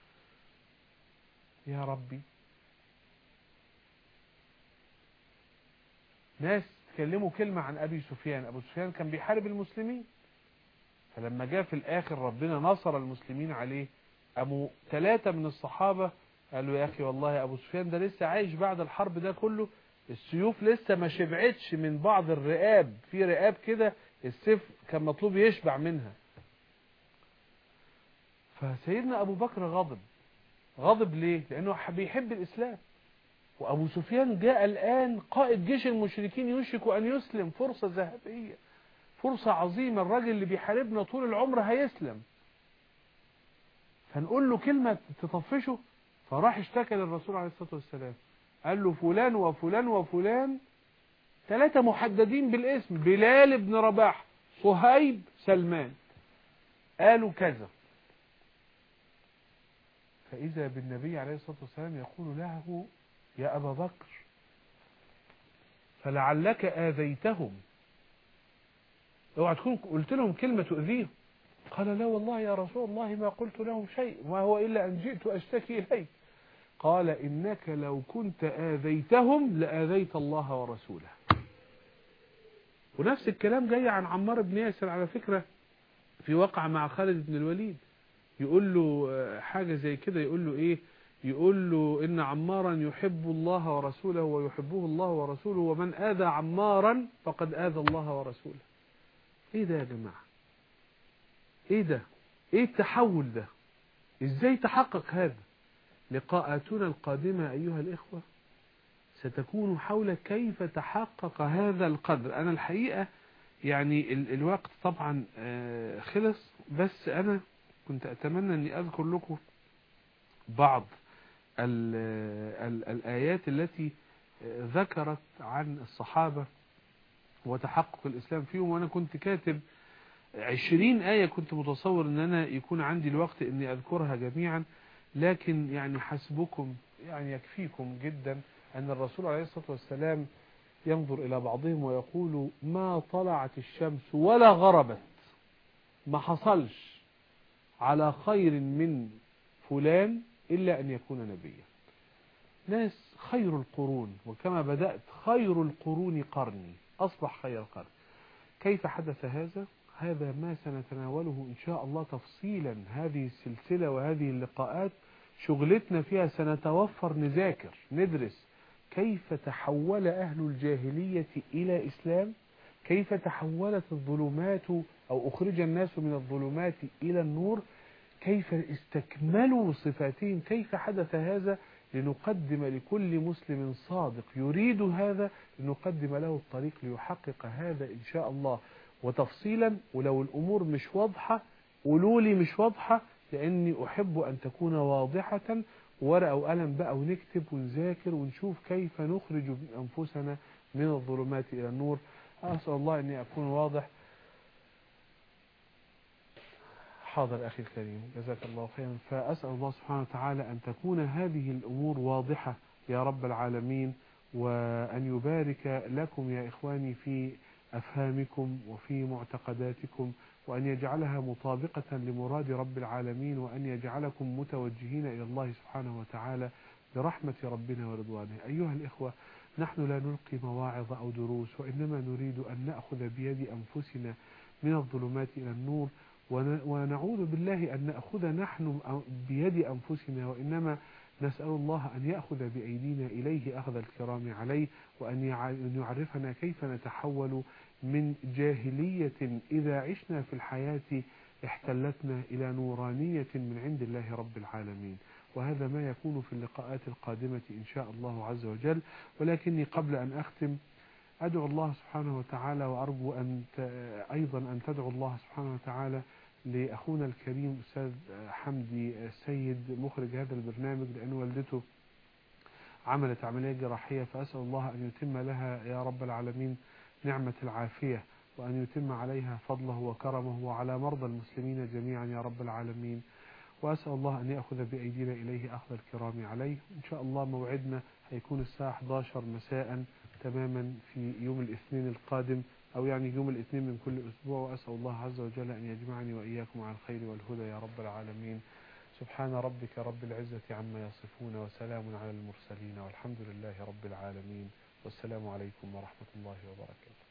يا ربي ناس تكلموا كلمة عن أبي سفيان أبو سفيان كان بيحارب المسلمين فلما جاء في الآخر ربنا نصر المسلمين عليه أبو ثلاثة من الصحابة قالوا يا أخي والله أبو سفيان ده لسه عايش بعد الحرب ده كله السيوف لسه ما شبعتش من بعض الرقاب في رقاب كده السيف كان مطلوب يشبع منها فسيدنا أبو بكر غضب غضب ليه لأنه بيحب الإسلام وأبو سفيان جاء الآن قائد جيش المشركين يوشك أن يسلم فرصة ذهبية فرصة عظيمة الراجل اللي بيحاربنا طول العمر هيسلم فنقول له كلمة تطفشه فراح اشتكى للرسول عليه الصلاة والسلام قال له فلان وفلان وفلان ثلاثة محددين بالاسم بلال بن رباح صهيب سلمان قالوا كذا فإذا بالنبي عليه الصلاة والسلام يقول له يا أبا بكر فلعلك آذيتهم اوعى تكون قلت لهم كلمة تؤذيهم قال لا والله يا رسول الله ما قلت لهم شيء ما هو إلا أن جئت أشتكي إليك قال إنك لو كنت آذيتهم لآذيت الله ورسوله ونفس الكلام جاي عن عمار بن ياسر على فكرة في وقع مع خالد بن الوليد يقول له حاجة زي كده يقول له ايه يقول له ان عمارا يحب الله ورسوله ويحبه الله ورسوله ومن آذى عمارا فقد آذى الله ورسوله ايه ده يا جماعة ايه ده ايه التحول ده ازاي تحقق هذا لقاءاتنا القادمة ايها الاخوة ستكون حول كيف تحقق هذا القدر انا الحقيقة يعني ال الوقت طبعا خلص بس انا كنت اتمنى اني اذكر لكم بعض ال ال الآيات التي ذكرت عن الصحابة وتحقق الإسلام فيهم وأنا كنت كاتب عشرين آية كنت متصور أن أنا يكون عندي الوقت أني أذكرها جميعا لكن يعني حسبكم يعني يكفيكم جدا أن الرسول عليه الصلاة والسلام ينظر إلى بعضهم ويقول ما طلعت الشمس ولا غربت ما حصلش على خير من فلان إلا أن يكون نبيا ناس خير القرون وكما بدأت خير القرون قرني أصبح خير القرن كيف حدث هذا؟ هذا ما سنتناوله إن شاء الله تفصيلا هذه السلسلة وهذه اللقاءات شغلتنا فيها سنتوفر نذاكر ندرس كيف تحول أهل الجاهلية إلى إسلام كيف تحولت الظلمات أو أخرج الناس من الظلمات إلى النور كيف استكملوا صفاتهم كيف حدث هذا لنقدم لكل مسلم صادق يريد هذا لنقدم له الطريق ليحقق هذا إن شاء الله وتفصيلا ولو الأمور مش واضحة قولوا لي مش واضحة لأني أحب أن تكون واضحة ورقة وقلم بقى ونكتب ونذاكر ونشوف كيف نخرج أنفسنا من الظلمات إلى النور أسأل الله أني أكون واضح حاضر أخي الكريم جزاك الله خيرا فأسأل الله سبحانه وتعالى أن تكون هذه الأمور واضحة يا رب العالمين وأن يبارك لكم يا إخواني في أفهامكم وفي معتقداتكم وأن يجعلها مطابقة لمراد رب العالمين وأن يجعلكم متوجهين إلى الله سبحانه وتعالى برحمة ربنا ورضوانه أيها الإخوة نحن لا نلقي مواعظ أو دروس وإنما نريد أن نأخذ بيد أنفسنا من الظلمات إلى النور ونعوذ بالله أن نأخذ نحن بيد أنفسنا وإنما نسأل الله أن يأخذ بأيدينا إليه أخذ الكرام عليه وأن يعرفنا كيف نتحول من جاهلية إذا عشنا في الحياة احتلتنا إلى نورانية من عند الله رب العالمين وهذا ما يكون في اللقاءات القادمة إن شاء الله عز وجل ولكني قبل أن أختم أدعو الله سبحانه وتعالى وأرجو أن أيضا أن تدعو الله سبحانه وتعالى لأخونا الكريم أستاذ حمدي السيد مخرج هذا البرنامج لأن والدته عملت عملية جراحية فأسأل الله أن يتم لها يا رب العالمين نعمة العافية وأن يتم عليها فضله وكرمه وعلى مرضى المسلمين جميعا يا رب العالمين وأسأل الله أن يأخذ بأيدينا إليه أخذ الكرام عليه إن شاء الله موعدنا هيكون الساعة 11 مساء تماما في يوم الاثنين القادم أو يعني يوم الاثنين من كل أسبوع وأسأل الله عز وجل أن يجمعني وإياكم على الخير والهدى يا رب العالمين سبحان ربك رب العزة عما يصفون وسلام على المرسلين والحمد لله رب العالمين والسلام عليكم ورحمة الله وبركاته